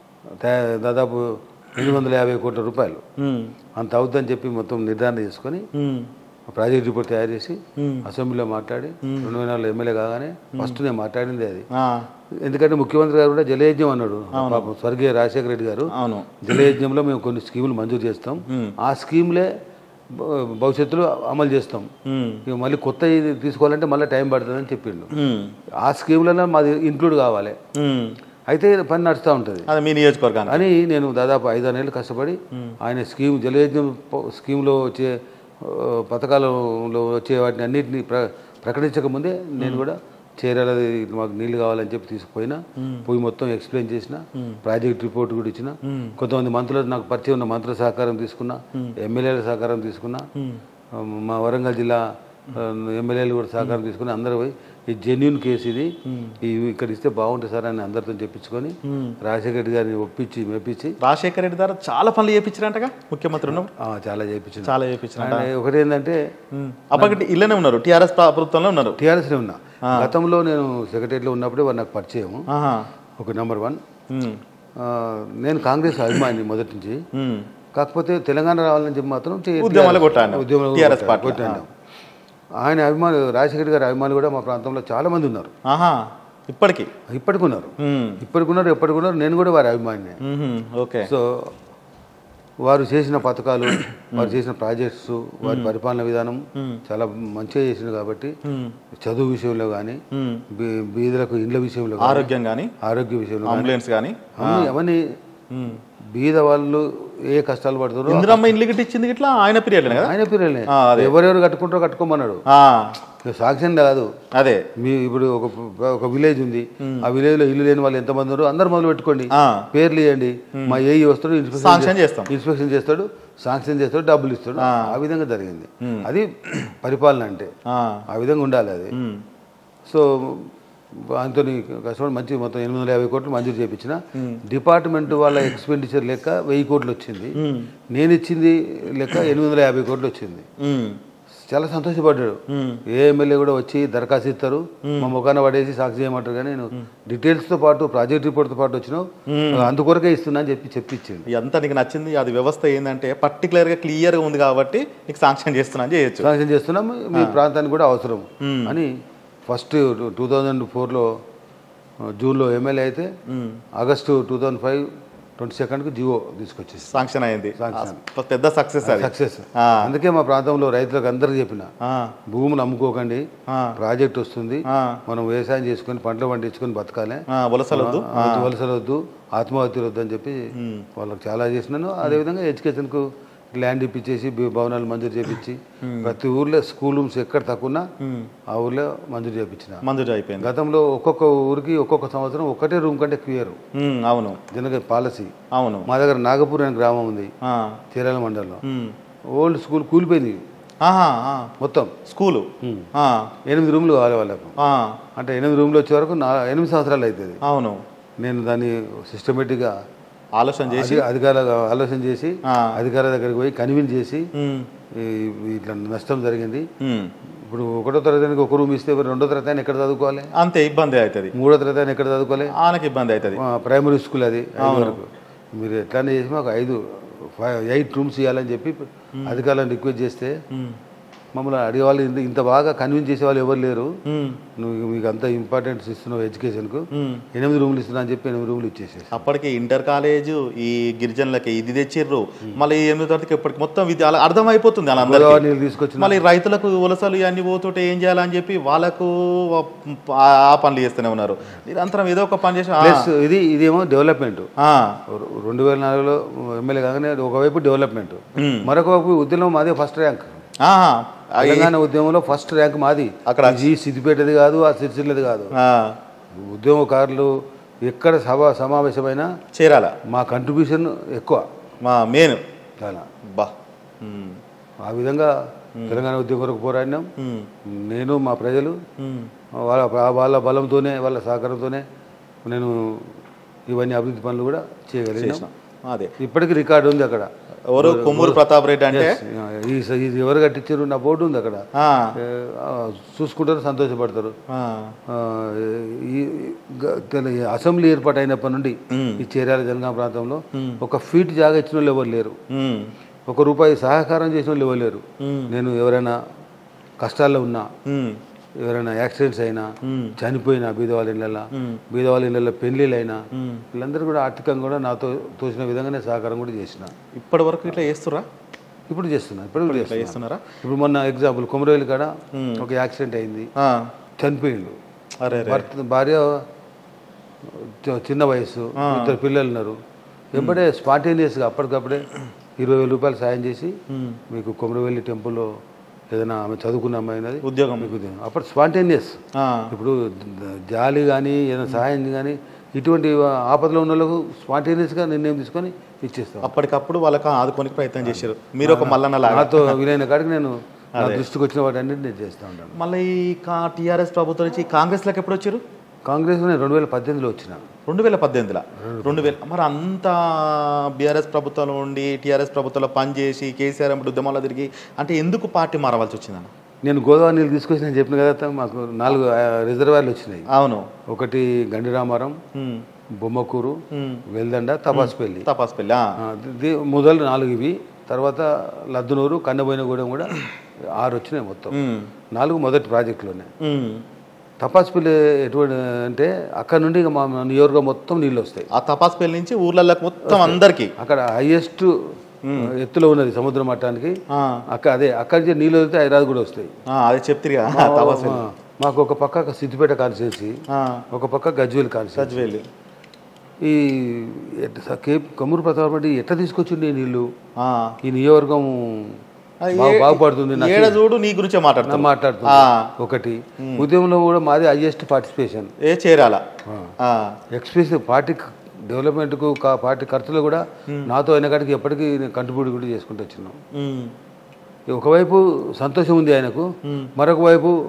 తయా- దాదాపు ఎనిమిది వందల యాభై కోట్ల రూపాయలు ఉమ్, అంత అవుతుందని చెప్పి మొత్తం నిర్ధారణ చేసుకొని ఉమ్, ప్రాజెక్ట్ రిపోర్ట్ తయారు చేసి అసెంబ్లీలో మాట్లాడి రెండు వేల నాలుగులో ఎమ్మెల్యే కాగానే ఫస్ట్ నేను మాట్లాడింది అది ఆ, ఎందుకంటే ముఖ్యమంత్రి గారు కూడా జలయజ్ఞం అన్నాడు పాపం స్వర్గీయ రాజశేఖర రెడ్డి గారు అవును జలయజ్ఞంలో మేము కొన్ని స్కీములు మంజూరు చేస్తాం ఆ స్కీమ్లే భ- భవిష్యత్తులో అమలు చేస్తాం ఉమ్, ఇక మళ్ళీ కొత్త ఇది తీసుకోవాలంటే మళ్ళీ టైం పడుతుందని చెప్పిండు ఉమ్, ఆ స్కీమ్లలో మాది ఇంక్లూడ్ కావాలి ఉమ్. అయితే పని నడుస్తూ ఉంటుంది అది మీ నియోజకవర్గానికి అని నేను దాదాపు ఐదారు నెలలు కష్టపడి ఆయన స్కీమ్ జలయజ్ఞం ప- స్కీమ్లో వచ్చే ఆ, పథకాలలో వచ్చే వాటిని అన్నింటినీ ప్ర ప్రకటించకముందే నేను కూడా చేరాలది మాకు నీళ్లు కావాలని చెప్పి తీసుకుపోయినా పోయి మొత్తం ఎక్స్ప్లెయిన్ చేసిన ప్రాజెక్ట్ రిపోర్ట్ కూడా ఇచ్చిన కొంతమంది మంత్రులు నాకు పరిచయం ఉన్న మంత్రుల సహకారం తీసుకున్నా ఎమ్మెల్యేల సహకారం తీసుకున్నా ఆ, మా వరంగల్ జిల్లా ఆ, ఎమ్మెల్యేలు కూడా సహకారం తీసుకుని అందరూ పోయి ఈ జెన్యున్ కేసు ఇది ఈ ఇక్కడ ఇస్తే బాగుంటుంది సార్ అని అందరితో చెప్పించుకొని రాజశేఖర రెడ్డి గారిని ఒప్పించి మెప్పించి రాజశేఖర రెడ్డి ద్వారా చాలా పనులు చేయించారంటగా ముఖ్యమంత్రి ఉన్నప్పుడు ఆ, చాలా చేయించింది చాలా చేయించారంట ఆయన ఒకటి ఏంటంటే అప్పటికి ఇల్లనే ఉన్నారు టీఆర్ఎస్ ప్రభుత్వంలో ఉన్నారు టీఆర్ఎస్లో ఉన్నా గతంలో నేను సెక్రటరీలో ఉన్నప్పుడే వారు నాకు పరిచయం ఆహా ఒక నెంబర్ వన్ ఉమ్, ఆ, నేను కాంగ్రెస్ అభిమాని మొదటి నుంచి ఉమ్. కాకపోతే తెలంగాణ రావాలని చెప్పి మాత్రం టీ- ఉద్యమాలు కొట్టాను. ఉద్యమాలు TRS కొట్టాను. పార్టీ. కొట్టాను. ఆయన అభిమానులు రాజశేఖర్ గారి అభిమానులు కూడా మా ప్రాంతంలో చాలా మంది ఉన్నారు ఆహా ఇప్పటికి ఇప్పటికి ఉన్నారు ఉమ్, ఇప్పటికి ఉన్నారు ఎప్పటికి ఉన్నారు నేను కూడా వారి అభిమాని ఉహుం, ఓకే సో వారు చేసిన పథకాలు వారు చేసిన ప్రాజెక్ట్స్ వారి పరిపాలన విధానం చాలా మంచిగా చేసింది కాబట్టి చదువు విషయంలో కానీ ఉమ్. బీదలకు ఇండ్ల విషయంలో గానీ, ఆరోగ్యం కానీ ఆరోగ్య విషయంలో గానీ, అంబులెన్స్ కానీ అన్ని అవన్నీ బీద వాళ్ళు ఏ కష్టాలు పడుతారో ఇందిరమ్మ ఇండ్లు గిట్ట ఇచ్చింది ఇట్లా ఆయన పీరియడ్ కదా ఆయన పిల్లలే ఆ, అదే. ఎవరెవరు కట్టుకుంటారో కట్టుకోమన్నాడు ఆ, ఇక సాక్ష్యం కాదు అదే మీ ఇప్పుడు ఒక ఒక విలేజ్ ఉంది ఆ విలేజ్ లో ఇల్లు లేని వాళ్ళు ఎంతమంది ఉన్నారు అందరు మొదలు పెట్టుకోండి ఆ. పేర్లు ఇవ్వండి మా ఏఈ వస్తాడు ఇన్స్పెక్షన్ శాంక్షన్ చేస్తాం. ఇన్స్పెక్షన్ చేస్తాడు శాంక్షన్ చేస్తాడు డబ్బులు ఇస్తాడు ఆ విధంగా జరిగింది అది పరిపాలన అంటే ఆ, ఆ విధంగా ఉండాలి అది ఉమ్, సో అంతని కష్టపడి మంచి మొత్తం ఎనిమిది వందల యాభై కోట్లు మంజూరు చేయించిన డిపార్ట్మెంట్ వాళ్ళ ఎక్స్పెండిచర్ లెక్క వెయ్యి కోట్లు వచ్చింది నేను ఇచ్చింది లెక్క ఎనిమిది వందల యాభై కోట్లు వచ్చింది ఉమ్, చాలా సంతోషపడ్డాడు ఏ ఎమ్మెల్యే కూడా వచ్చి దరఖాస్తు ఇస్తారు మా ముఖాన పడేసి సాక్షి చేయమంటారు కానీ నేను డీటెయిల్స్తో పాటు ప్రాజెక్ట్ రిపోర్ట్తో పాటు వచ్చినావు అందుకొరకే ఇస్తున్నా అని చెప్పి చెప్పించింది ఎంత నీకు నచ్చింది అది వ్యవస్థ ఏంటంటే పర్టికులర్గా క్లియర్గా ఉంది కాబట్టి నీకు శాంక్షన్ చేస్తున్నా అని చేయొచ్చు శాంక్షన్ చేస్తున్నాం మీ ప్రాంతానికి కూడా అవసరం అని ఫస్ట్ టూ థౌజండ్ ఫోర్లో జూన్లో ఎమ్మెల్యే అయితే August two thousand five twenty సెకండ్కి జియో తీసుకొచ్చేసి శాంక్షన్ అయింది Sanction. ఆ, పెద్ద సక్సెస్ అది సక్సెస్ ఆ. అందుకే మా ప్రాంతంలో రైతులకు అందరికి చెప్పిన ఆ, భూములు అమ్ముకోకండి ఆ. ప్రాజెక్ట్ వస్తుంది ఆ. మనం వ్యవసాయం చేసుకొని పంటలు పండించుకొని బతకాలి ఆ, వలసలొద్దు ఆ, వలసలు వద్దు ఆత్మహత్యలు వద్దు అని చెప్పి వాళ్ళకి చాలా చేసినాను అదేవిధంగా ఎడ్యుకేషన్కు ల్యాండ్ ఇప్పించేసి భూ- భవనాలు మంజూరు చేపించి ప్రతి ఊర్లో స్కూల్ రూమ్స్ ఎక్కడ తక్కువ ఆ ఊర్లో మంజూరు చేపించిన మంజూరు అయిపోయింది గతంలో ఒక్కొక్క ఊరికి ఒక్కొక్క సంవత్సరం ఒకటే రూమ్ కంటే క్లియర్ ఉమ్, అవును జనగా పాలసీ అవును మా దగ్గర నాగపూర్ అనే గ్రామం ఉంది ఆ, చీరాల మండలంలో ఉమ్. ఓల్డ్ స్కూల్ కూలిపోయింది ఆహా, ఆ, మొత్తం స్కూలు ఆ, ఎనిమిది రూమ్లు కావాలి వాళ్ళకు ఆ, అంటే ఎనిమిది రూమ్లు వచ్చే వరకు నా ఎనిమిది సంవత్సరాలు అవుతుంది అవును నేను దాన్ని సిస్టమేటిక్గా ఆలోచన చేసి అధికారులు ఆలోచన చేసి ఆ. అధికారుల దగ్గరికి పోయి కన్విన్స్ చేసి ఉమ్, ఈ- ఇట్లా నష్టం జరిగింది ఉమ్. ఇప్పుడు ఒకటో తరగతికి ఒక రూమ్ ఇస్తే రెండో తరగతి ఆయన ఎక్కడ చదువుకోవాలి అంతే ఇబ్బంది అవుతుంది మూడో తరగతి ఆయన ఎక్కడ చదువుకోవాలి ఆనకి ఇబ్బంది అవుతుంది ఆ, ప్రైమరీ స్కూల్ అది ఐదు వరకు మీరు ఎట్లానే చేసి మాకు ఐదు ఫైవ్ ఎయిట్ రూమ్స్ ఇవ్వాలని చెప్పి అధికారులను రిక్వెస్ట్ చేస్తే మమ్మల్ని అడిగే వాళ్ళు ఇంత ఇంత బాగా కన్విన్స్ చేసే వాళ్ళు ఎవరు లేరు నువ్వు మీకు అంత ఇంపార్టెన్స్ ఇస్తున్నావు ఎడ్యుకేషన్కు ఎనిమిది రూములు ఇస్తున్నా అని చెప్పి ఎనిమిది రూములు ఇచ్చేసేసి అప్పటికి ఇంటర్ కాలేజ్ ఈ గిరిజనులకి ఇది తెచ్చిర్రు మళ్ళీ ఈ ఎనిమిది తరగతికి ఇప్పటికి మొత్తం ఇది అలా అర్థమైపోతుంది అలా అందరికీ. గోదావరి నీళ్ళు తీసుకొచ్చిన మళ్ళీ రైతులకు వలసలు ఇవన్నీ పోతుంటే ఏం చేయాలని చెప్పి వాళ్ళకు ఆ ఆ పనులు చేస్తూనే ఉన్నారు నిరంతరం ఏదో ఒక పని చేసి ఆ, ప్లస్ ఇది ఇదేమో డెవలప్మెంట్ ఆ, రెండు వేల నాలుగులో ఎమ్మెల్యే కాగానే ఒకవైపు డెవలప్మెంట్ మరొక వైపు ఉద్యమం మాదే ఫస్ట్ ర్యాంక్ ఆహా, ఆ, తెలంగాణ ఉద్యమంలో ఫస్ట్ ర్యాంక్ మాది అక్కడ ఇది సిద్దిపేటది కాదు ఆ సిరిసిల్లది కాదు ఆ, ఉద్యమకారులు ఎక్కడ సభ సమావేశమైనా చేరాల మా కంట్రిబ్యూషన్ ఎక్కువ మా మెయిన్ చాలా బా ఉమ్, ఆ విధంగా తెలంగాణ ఉద్యమం కొరకు పోరాడినాం ఉమ్, నేను మా ప్రజలు ఉమ్. వాళ్ళ వాళ్ళ బలంతోనే వాళ్ళ సహకారంతోనే నేను ఇవన్నీ అభివృద్ధి పనులు కూడా చేయగలిగినాం అదే ఇప్పటికీ రికార్డు ఉంది అక్కడ ఎవరు కొమ్మూరు ప్రతాప్ రెడ్డి అంటే ఈ ఇది ఎవరు కట్టించారు నా బోర్డు ఉంది అక్కడ ఆ, ఏ, ఆ, చూసుకుంటారు సంతోషపడతారు ఆ, ఆ, ఈ గ- తెల- ఈ అసెంబ్లీ ఏర్పాటు అయినప్పటి నుండి ఈ చేరాల జనగాం ప్రాంతంలో ఒక ఫీట్ జాగా ఇచ్చిన వాళ్ళు ఎవరు లేరు ఉమ్, ఒక రూపాయి సహకారం చేసిన వాళ్ళు ఎవరు లేరు నేను ఎవరైనా కష్టాల్లో ఉన్నా ఉమ్, ఎవరైనా యాక్సిడెంట్స్ అయినా చనిపోయినా బీదవాళ్ళ ఇళ్ళ బీదవాళ్ళ ఇళ్ళ పెళ్ళిళ్ళు అయినా వీళ్ళందరూ కూడా ఆర్థికంగా కూడా నాతో తోచిన విధంగానే సహకారం కూడా చేసిన ఇప్పటి వరకు ఇట్లా చేస్తురా ఇప్పుడు చేస్తున్నా ఇప్పుడు కూడా ఇట్లా చేస్తున్నా చేస్తున్నారా ఇప్పుడు మొన్న ఎగ్జాంపుల్ కొమరవేలి కాడ ఒక యాక్సిడెంట్ అయింది ఆ, చనిపోయిండు అరే అరే భర్త భార్య చి- చిన్న వయసు ఇద్దరు పిల్లలు ఉన్నారు వెంబడే స్పాంటేనియస్గా అప్పటికప్పుడే ఇరవై వేల రూపాయలు సాయం చేసి మీకు కొమరవెల్లి టెంపుల్లో ఏదైనా ఆమె చదువుకున్న అమ్మాయి ఉన్నది ఉద్యోగం మీకు ఇది. అప్పుడు స్పాంటేనియస్ ఆ, ఇప్పుడు ద- జాలి కానీ ఏదైనా సహాయం కానీ ఇటువంటి ఆపదలో ఉన్న వాళ్ళకు స్పాంటేనియస్గా నిర్ణయం తీసుకొని ఇచ్చేస్తాం అప్పటికప్పుడు వాళ్ళకి ఆదుకోనికి ప్రయత్నం చేశారు మీరు ఒక మల్లన్న లాగా నాతో వీలైన కాడికి నేను నా దృష్టికి వచ్చిన వాటి అన్నింటి నేను చేస్తూ ఉంటాను మళ్ళీ ఈ కా టీఆర్ఎస్ ప్రభుత్వం నుంచి కాంగ్రెస్లోకి ఎప్పుడు వచ్చారు కాంగ్రెస్ నేను రెండు వేల పద్దెనిమిదిలో వచ్చిన రెండు వేల పద్దెనిమిదిలో రెండు వేల మరి అంత బీఆర్ఎస్ ప్రభుత్వంలో ఉండి టీఆర్ఎస్ ప్రభుత్వంలో పనిచేసి కేసీఆర్ ఎంబడి ఉద్యమాల్లో తిరిగి అంటే ఎందుకు పార్టీ మారవలసి వచ్చిందన్న నేను గోదావరి నీళ్ళు తీసుకొచ్చి నేను చెప్పిన కదా అత్త, మాకు నాలుగు ఆ, రిజర్వాయర్లు వచ్చినాయి అవును ఒకటి గండిరామారం ఉమ్, బొమ్మకూరు ఉమ్. వెల్దండ తపాసుపల్లి తపాస్పల్లి ఆ. ఆ, ది- మొదలు నాలుగు ఇవి తర్వాత లద్దునూరు కన్నబోయినగూడెం కూడా ఆరు వచ్చినాయి మొత్తం ఉమ్, నాలుగు మొదటి ప్రాజెక్టులోనే ఉమ్. తపాసుపల్లి ఎటువంటి అంటే అక్కడ నుండి ఇక మా నియోజకవర్గం మొత్తం నీళ్ళు వస్తాయి ఆ తపాస్పల్లి నుంచి ఊర్లలోకి మొత్తం అందరికి అక్కడ హైయెస్ట్ ఎత్తులో ఉన్నది సముద్ర మట్టానికి ఆ, అక్కడ అదే అక్కడి నుంచి నీళ్ళు వదిలితే హైదరాబాద్ కూడా వస్తాయి ఆ, అదే చెప్తిరిగా తపాస్పల్లి ఆ, మాకు ఒక పక్క సిద్దిపేట కాన్స్టిట్యున్సీ ఆ, ఒక పక్క గజ్వేల్ కాన్స్టిట్యున్సీ సజ్వేలి ఈ ఎట్ట- స- కే కమ్మూరు ప్రతాప్ రెడ్డి ఎట్లా తీసుకొచ్చిండి ఈ నీళ్ళు ఆ. ఈ నియోజకవర్గం ఆ, బాగు- ఏ- బాగుపడుతుంది నాకు ఏడ చూడు నీ గురించే మాట్లాడుతున్నా మాట్లాడుతుంది ఆ. ఒకటి ఉద్యమంలో కూడా మాది హైయెస్ట్ పార్టిసిపేషన్ ఏ చేరాల ఆ, ఎక్స్పెషల్ పార్టీ డెవలప్మెంట్కు కా పార్టీ ఖర్చులు కూడా నాతో అయిన కాడికి ఎప్పటికీ కంట్రిబ్యూట్ కూడా చేసుకుంటూ వచ్చినాం ఉమ్, ఒకవైపు సంతోషం ఉంది ఆయనకు మరొక వైపు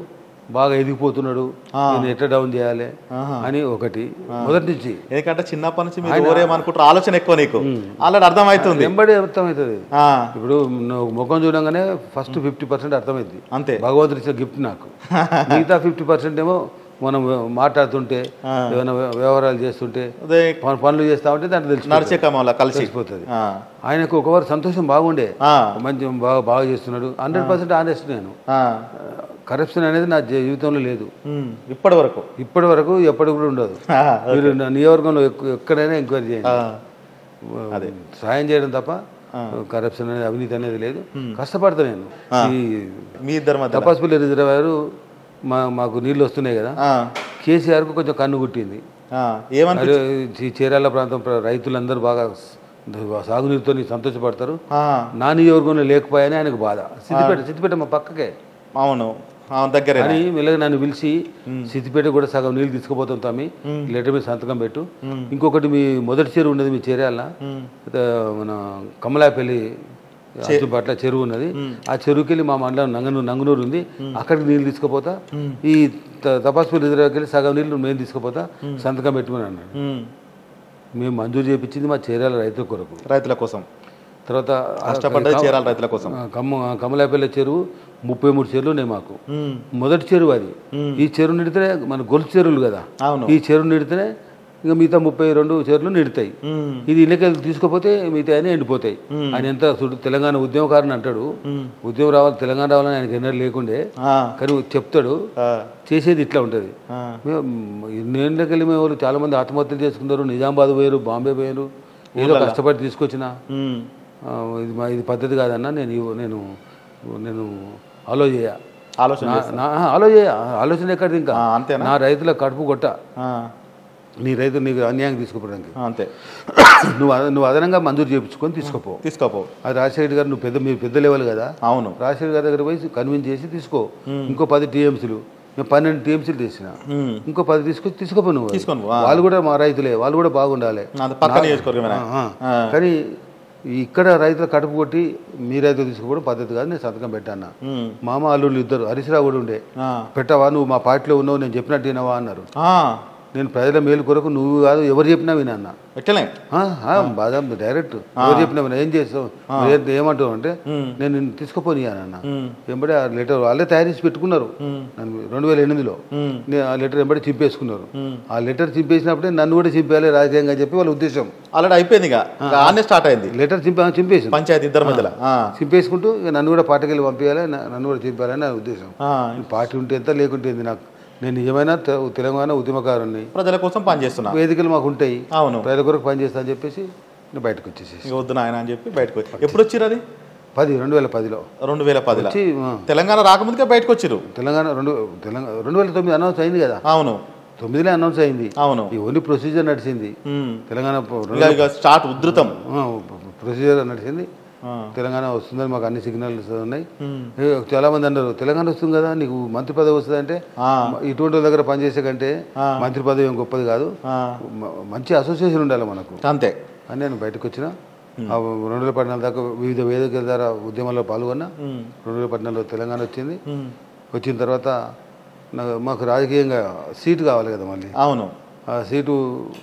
బాగా ఎదిగిపోతున్నాడు నేను ఎట్లా డౌన్ చేయాలి అని ఒకటి మొదటి నుంచి ఎందుకంటే చిన్నప్పటి నుంచి మీరు ఎవరేమనుకుంటారు ఆలోచన ఎక్కువ నీకు ఆల్రెడీ అర్థమవుతుంది వెంబడి అర్థమవుతుంది ఆ, ఇప్పుడు నువ్వు ముఖం చూడంగానే ఫస్ట్ ఫిఫ్టీ పర్సెంట్ అర్థమైంది అంతే భగవంతుడు ఇచ్చిన గిఫ్ట్ నాకు మిగతా ఫిఫ్టీ పర్సెంట్ ఏమో మనం మాట్లాడుతుంటే ఏమైనా వ్య- వ్యవహారాలు చేస్తుంటే అదే పను- పనులు చేస్తా ఉంటే దాంట్లో తెలుసు నడిచే క్రమంలో కలిసి తెలిసిపోతుంది ఆ, ఆయనకు ఒకవారు సంతోషం బాగుండే ఆ, మంచి బాగా బాగా చేస్తున్నాడు హండ్రెడ్ పర్సెంట్ ఆనెస్ట్ నేను ఆ, కరప్షన్ అనేది నా జీ- జీవితంలో లేదు ఉమ్, ఇప్పటి వరకు ఇప్పటి వరకు ఎప్పటికి కూడా ఉండదు ఆ, మీరు నా నియోజకవర్గంలో ఎక్క- ఎక్కడైనా ఎంక్వైరీ చేయండి ఆ, అదే సాయం చేయడం తప్ప కరప్షన్ అనేది అవినీతి అనేది లేదు కష్టపడతా నేను ఈ మీ ఇద్దరి మధ్య తపాసుపల్లి రిజర్వాయర్ మా మాకు నీళ్ళు వస్తున్నాయి కదా ఆ, కేసీఆర్కు కొంచెం కన్ను కుట్టింది ఆ, ఏమని అదే ఈ చీరాల ప్రాంతం ప్ర- రైతులందరూ బాగా స- సాగునీరుతో సంతోషపడతారు ఆ, నా నియోజకవర్గంలో లేకపోయానే ఆయనకు బాధ సిద్దిపేట సిద్దిపేట మా పక్కకే అవును అవును దగ్గరే అని మెల్లగా నన్ను పిలిచి సిద్దిపేట కూడా సగం నీళ్ళు తీసుకుపోతాం తమ్మి లెటర్ మీద సంతకం పెట్టు ఇంకొకటి మీ మొదటి చెరువు ఉన్నది మీ చేరాల మన కమలాపల్లి పట్ల చెరువు ఉన్నది ఆ చెరువుకి వెళ్ళి మా మండలం నంగనూరు నంగనూరు ఉంది అక్కడికి నీళ్ళు తీసుకుపోతా ఈ త- తపాసుపల్లి రిజర్వాయర్కి వెళ్ళి సగం నీళ్ళు మేము తీసుకుపోతా సంతకం పెట్టమని అన్నాడు ఉమ్, మేము మంజూరు చేయించింది మా చేరాల రైతుల కొరకు రైతుల కోసం తర్వాత ఆ కష్టపడ్డది చేరాలి రైతుల కోసం ఆ కమ్మ కమలాపల్లి చెరువు ముప్పై మూడు చెరువులు ఉన్నాయి మాకు ఉమ్, మొదటి చెరువు అది ఈ చెరువు నిడితేనే మన గొలుసు చెరువులు కదా అవును ఈ చెరువు నిడితేనే ఇంకా మిగతా ముప్పై రెండు చెరువులు నిడతాయి ఉమ్, ఇది ఇళ్ళకెళ్ళి తీసుకుపోతే మిగతా అన్నీ ఎండిపోతాయి ఆయన ఎంత సుడు తెలంగాణ ఉద్యమకారుని అంటాడు ఉద్యమం రావాలి తెలంగాణ రావాలని ఆయనకి ఎన్నడూ లేకుండే ఆ, కానీ చెప్తాడు ఆ, చేసేది ఇట్లా ఉంటుంది ఆ, మేము ఎన్నేళ్ళకెళ్ళి మేము వాళ్ళు చాలా మంది ఆత్మహత్యలు చేసుకున్నారు నిజామాబాద్ పోయారు బాంబే పోయారు ఏదో కష్టపడి తీసుకొచ్చిన ఉమ్, ఆ, ఇది మా ఇది పద్ధతి కాదన్న నేను ఇవ్వ- నేను నేను ఆలో చేయ ఆలోచన నా- నా ఆలో చేయ ఆలోచన ఎక్కడిది ఇంకా ఆ, అంతేనా నా రైతుల కడుపు కొట్ట ఆ, నీ రైతు నీకు అన్యాయం తీసుకుపోవడానికి ఆ, అంతే నువ్వు అద- నువ్వు అదనంగా మంజూరు చేయించుకొని తీసుకుపో తీసుకోపో అది రాజశేఖర్ గారు నువ్వు పెద్ద మీరు పెద్ద లెవెల్ కదా అవును రాజశేఖర్ గారి దగ్గర పోయి కన్విన్స్ చేసి తీసుకో ఇంకో పది టీఎంసీలు నేను పన్నెండు టీఎంసీలు తీసిన ఉమ్, ఇంకో పది తీసుకొచ్చి తీసుకోపో నువ్వు తీసుకొని పో, ఆ. వాళ్ళు కూడా మా రైతులే వాళ్ళు కూడా బాగుండాలి అది పక్క నియోజకవర్గమేనా ఆ, ఆ. కానీ ఇక్కడ రైతుల కడుపు కొట్టి మీ రైతు తీసుకోవడం పద్ధతి కాదు నేను సంతకం పెట్టాను ఉమ్, మామ అల్లుళ్ళు ఇద్దరు హరీశ్రావు కూడా ఉండే ఆ, పెట్టవా నువ్వు మా పార్టీలో ఉన్నావు నేను చెప్పినట్టు వినవా అన్నారు ఆ, నేను ప్రజల మేలు కొరకు నువ్వు కాదు ఎవరు చెప్పినా వినన్న ఎట్లనే బాధ డైరెక్ట్ ఎవరు చెప్పినా వినా ఏం చేస్తావు నువ్వు ఏం- ఏమంటావు అంటే నేను నిన్ను తీసుకుపోని అన్న ఉమ్, వెంబడి ఆ లెటర్ వాళ్ళే తయారు చేసి పెట్టుకున్నారు ఉమ్, నన్ను రెండు వేల ఎనిమిదిలో ఉమ్, నేను ఆ లెటర్ వెంబడి చింపేసుకున్నారు ఉమ్. ఆ లెటర్ చింపేసినప్పుడే నన్ను కూడా చింపేయాలి రాజకీయంగా చెప్పి వాళ్ళ ఉద్దేశం ఆల్రెడీ అయిపోయింది ఇక ఇక ఆనే స్టార్ట్ అయింది లెటర్ చింపే చింపేసి పంచాయతీ ఇద్దరి మధ్యలో ఆ, చింపేసుకుంటూ ఇక నన్ను కూడా పార్టీకి వెళ్ళి పంపించాలి నా- నన్ను కూడా చింపాలని నా ఉద్దేశం ఆ, పార్టీ ఉంటే ఎంత లేకుంటే ఏంది నాకు నేను నిజమైన తె- తెలంగాణ ఉద్యమకారుని ప్రజల కోసం పనిచేస్తున్నా వేదికలు మాకు ఉంటాయి అవును ప్రజల కొరకు పనిచేస్తా అని చెప్పేసి నేను బయటకు వచ్చేసేసి ఇక వద్దు నాయన అని చెప్పి బయటకు వచ్చి ఎప్పుడు వచ్చిర్రు అది పది రెండు వేల పదిలో రెండు వేల పదిలో వచ్చి ఆ, తెలంగాణ రాకముందుకే బయటకు వచ్చిర్రు తెలంగాణ రెండు తెలంగాణ రెండు వేల తొమ్మిది అనౌన్స్ అయింది కదా అవును తొమ్మిదిలో అనౌన్స్ అయింది అవును ఈ ఓన్లీ ప్రొసీజర్ నడిచింది ఉమ్. తెలంగాణ ప- ఇక ఇక స్టార్ట్ ఉధృతం ఆ, ప్రొసీజర్ నడిచింది ఆ. తెలంగాణ వస్తుందని మాకు అన్ని సిగ్నల్స్ ఉన్నాయి ఉమ్. ఏ, చాలా మంది అన్నారు తెలంగాణ వస్తుంది కదా నీకు మంత్రి పదవి వస్తుంది అంటే ఆ. ఇటువంటి వాళ్ళ దగ్గర పనిచేసే కంటే మంత్రి పదవి ఏం గొప్పది కాదు ఆ, మ- మంచి అసోసియేషన్ ఉండాలి మనకు అంతే అని నేను బయటకు వచ్చిన ఆ రెండు వేల పద్నాలుగు దాకా వివిధ వేదికల ద్వారా ఉద్యమాల్లో పాల్గొన్నా ఉమ్. రెండు వేల పద్నాలుగులో తెలంగాణ వచ్చింది ఉమ్. వచ్చిన తర్వాత నాకు మాకు రాజకీయంగా సీటు కావాలి కదా మళ్ళీ అవును ఆ సీటు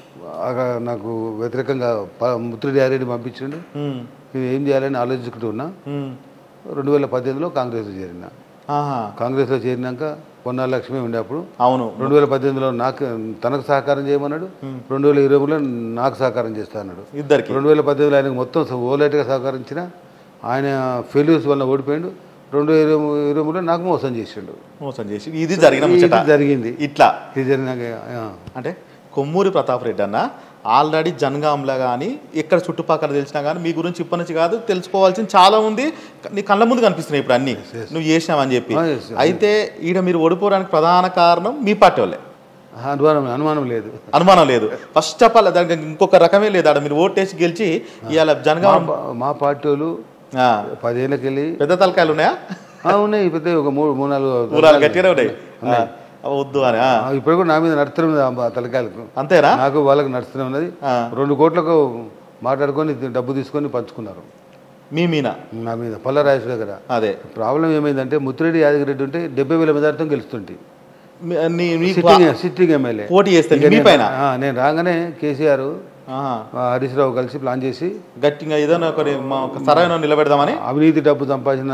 ఆగా- నాకు వ్యతిరేకంగా ప- ముత్తిరెడ్డి యారెడ్డి పంపించిండు ఉమ్. నేను ఏం చేయాలని ఆలోచించుకుంటూ ఉన్నా ఉమ్. రెండు వేల పద్దెనిమిదిలో కాంగ్రెస్లో చేరిన ఆహా. కాంగ్రెస్లో చేరినాక పొన్నాల లక్ష్మి ఉండే అప్పుడు అవును రెండు వేల పద్దెనిమిదిలో నాకు తనకు సహకారం చేయమన్నాడు రెండు వేల ఇరవైలో నాకు సహకారం చేస్తా అన్నాడు ఇద్దరికి రెండు వేల పద్దెనిమిదిలో ఆయనకు మొత్తం ఓలేట్గా సహకరించిన ఆయన ఫెయిల్యూర్స్ వల్ల ఓడిపోయాడు రెండు వేల ఇరవై ఇరవైలో నాకు మోసం చేసిండు మోసం చేసి ఇది జరిగిన ముచ్చట ఇది జరిగింది ఇట్లా ఇది జరిగినాక ఆ, అంటే కొమ్మూరి ప్రతాప్ రెడ్డి అన్న ఆల్రెడీ జనగాంలో కానీ ఎక్కడ చుట్టుపక్కల తెలిసినా కానీ మీ గురించి ఇప్పటి నుంచి కాదు తెలుసుకోవాల్సింది చాలా ఉంది నీ కళ్ళ ముందు కనిపిస్తున్నాయి ఇప్పుడు అన్ని నువ్వు చేసినావని చెప్పి Ah, yes, yes. అయితే ఈడ మీరు ఓడిపోవడానికి ప్రధాన కారణం మీ పార్టీ వాళ్ళే అనుమానం అనుమానం లేదు అనుమానం లేదు ఫస్ట్ ఆఫ్ ఆల్ దానికి ఇంకొక రకమే లేదు ఆడ మీరు ఓటేసి గెలిచి ఇవాళ జనగాం మా- మా పార్టీ వాళ్ళు ఆ, పదేళ్ళకి వెళ్ళి పెద్ద తలకాయలు ఉన్నాయా ఆ, ఉన్నాయి పెద్ద ఒక మూడు మూడు నాలుగు ఊరాలు గట్టిగానే ఉన్నాయి ఆ, వద్దు అని ఆ. ఆ, ఇప్పుడు కూడా నా మీద నడుస్తూనే ఉంది ఆ తలకాయలకు అంతేనా నాకు వాళ్ళకి నడుస్తూనే ఉన్నది ఆ. రెండు కోట్లకు మాట్లాడుకొని డబ్బు తీసుకొని పంచుకున్నారు మీ మీనా నా మీద పల్లరాజు దగ్గర అదే ప్రాబ్లం ఏమైందంటే ముత్తిరెడ్డి యాదగిరెడ్డి ఉంటే డెబ్బై వేల మెజార్టీతో గెలుస్తుంటే మీ- నీ- నీకు సిట్టింగ్ సిట్టింగ్ ఎమ్మెల్యే పోటీ చేస్తే ఇక మీ నేను- పైన? ఆ, నేను రాగానే కేసీఆర్ ఆహా. ఆ, హరీష్ రావు కలిసి ప్లాన్ చేసి గట్టిగా ఏదైనా ఒకటి మా ఒక సరైన నిలబెడదామని అవినీతి డబ్బు సంపాదించిన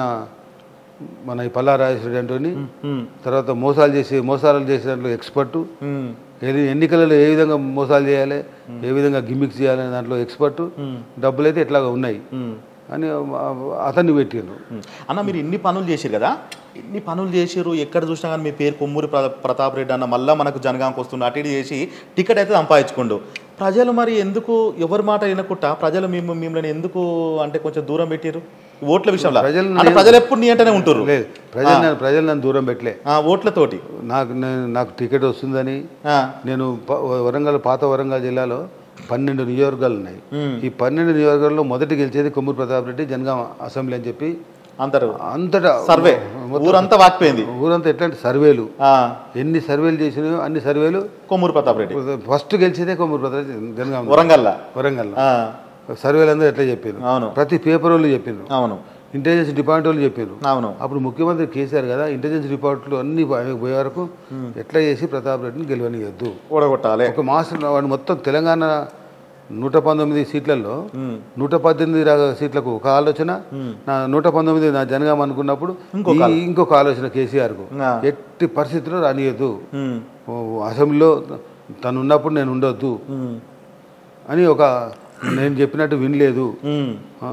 మన ఈ పల్లా రాజేశ్వరి అంటోని ఉమ్, తర్వాత మోసాలు చేసి మోసాలు చేసే దాంట్లో ఎక్స్పర్టు ఉమ్, ఏది- ఎన్నికలలో ఏ విధంగా మోసాలు చేయాలి ఏ విధంగా గిమ్మిక్స్ చేయాలనే దాంట్లో ఎక్స్పర్టు డబ్బులు అయితే ఎట్లాగా ఉన్నాయి ఉమ్, అని ఆ, అతన్ని పెట్టిండ్రు ఉమ్. అన్న మీరు ఇన్ని పనులు చేసిరు కదా ఇన్ని పనులు చేసిరు ఎక్కడ చూసినా కానీ మీ పేరు కొమ్మూరి ప్ర- ప్రతాప్ రెడ్డి అన్న మళ్ళీ మనకు జనగాంకి వస్తుండు అటు ఇటు చేసి టికెట్ అయితే సంపాదించుకోండు ప్రజలు మరి ఎందుకు ఎవరి మాట వినకుండా ప్రజలు మేము మిమ్మల్ని ఎందుకు అంటే కొంచెం దూరం పెట్టారు ఓట్ల విషయంలో ప్రజలు అంటే ప్రజలు ఎప్పుడు నీ అంటేనే ఉంటారు లేదు ప్రజలు నన్ను ప్రజలు నన్ను దూరం పెట్టలే ఆ, ఓట్లతోటి నాకు నేను నాకు టికెట్ వస్తుందని ఆ, నేను ప- వరంగల్ పాత వరంగల్ జిల్లాలో పన్నెండు నియోజకవర్గాలు ఉన్నాయి ఉమ్, ఈ పన్నెండు నియోజకవర్గాల్లో మొదటి గెలిచేది కొమ్మూరు ప్రతాప్ రెడ్డి జనగామ అసెంబ్లీ అని చెప్పి అంటారు అంతటా సర్వే ఊరంతా వాకిపోయింది ఊరంతా ఎట్లాంటి సర్వేలు ఆ, ఎన్ని సర్వేలు చేసినాయో అన్ని సర్వేలు కొమ్మూరి ప్రతాప్ రెడ్డి ఫస్ట్ గెలిచేదే కొమ్మూరు ప్రతాప్ రెడ్డి జనగామ వరంగల్లా వరంగల్లో ఆ, సర్వేలు అందరూ ఎట్లా చెప్పారు అవును ప్రతి పేపర్ వాళ్ళు చెప్పారు అవును ఇంటెలిజెన్స్ డిపార్ట్మెంట్ వాళ్ళు చెప్పారు అవును అప్పుడు ముఖ్యమంత్రి కేసీఆర్ కదా ఇంటెలిజెన్స్ డిపార్ట్మెంట్లు అన్ని ఆయనకు పోయే వరకు ఎట్లా చేసి ప్రతాప్ రెడ్డిని గెలవనియద్దు ఓడగొట్టాలి ఒక మాస్టర్ వాడు మొత్తం తెలంగాణ నూట పంతొమ్మిది సీట్లలో ఉమ్, నూట పద్దెనిమిది రా- సీట్లకు ఒక ఆలోచన నా నూట పంతొమ్మిది నా జనగాం అనుకున్నప్పుడు ఇంకొక ఈ- ఇంకొక ఆలోచన కేసీఆర్కు ఆ. ఎట్టి పరిస్థితుల్లో రానియద్దు ఉమ్, ఓ అసెంబ్లీలో తను ఉన్నప్పుడు నేను ఉండొద్దు ఉమ్, అని ఒక నేను చెప్పినట్టు వినలేదు ఉమ్. ఆ,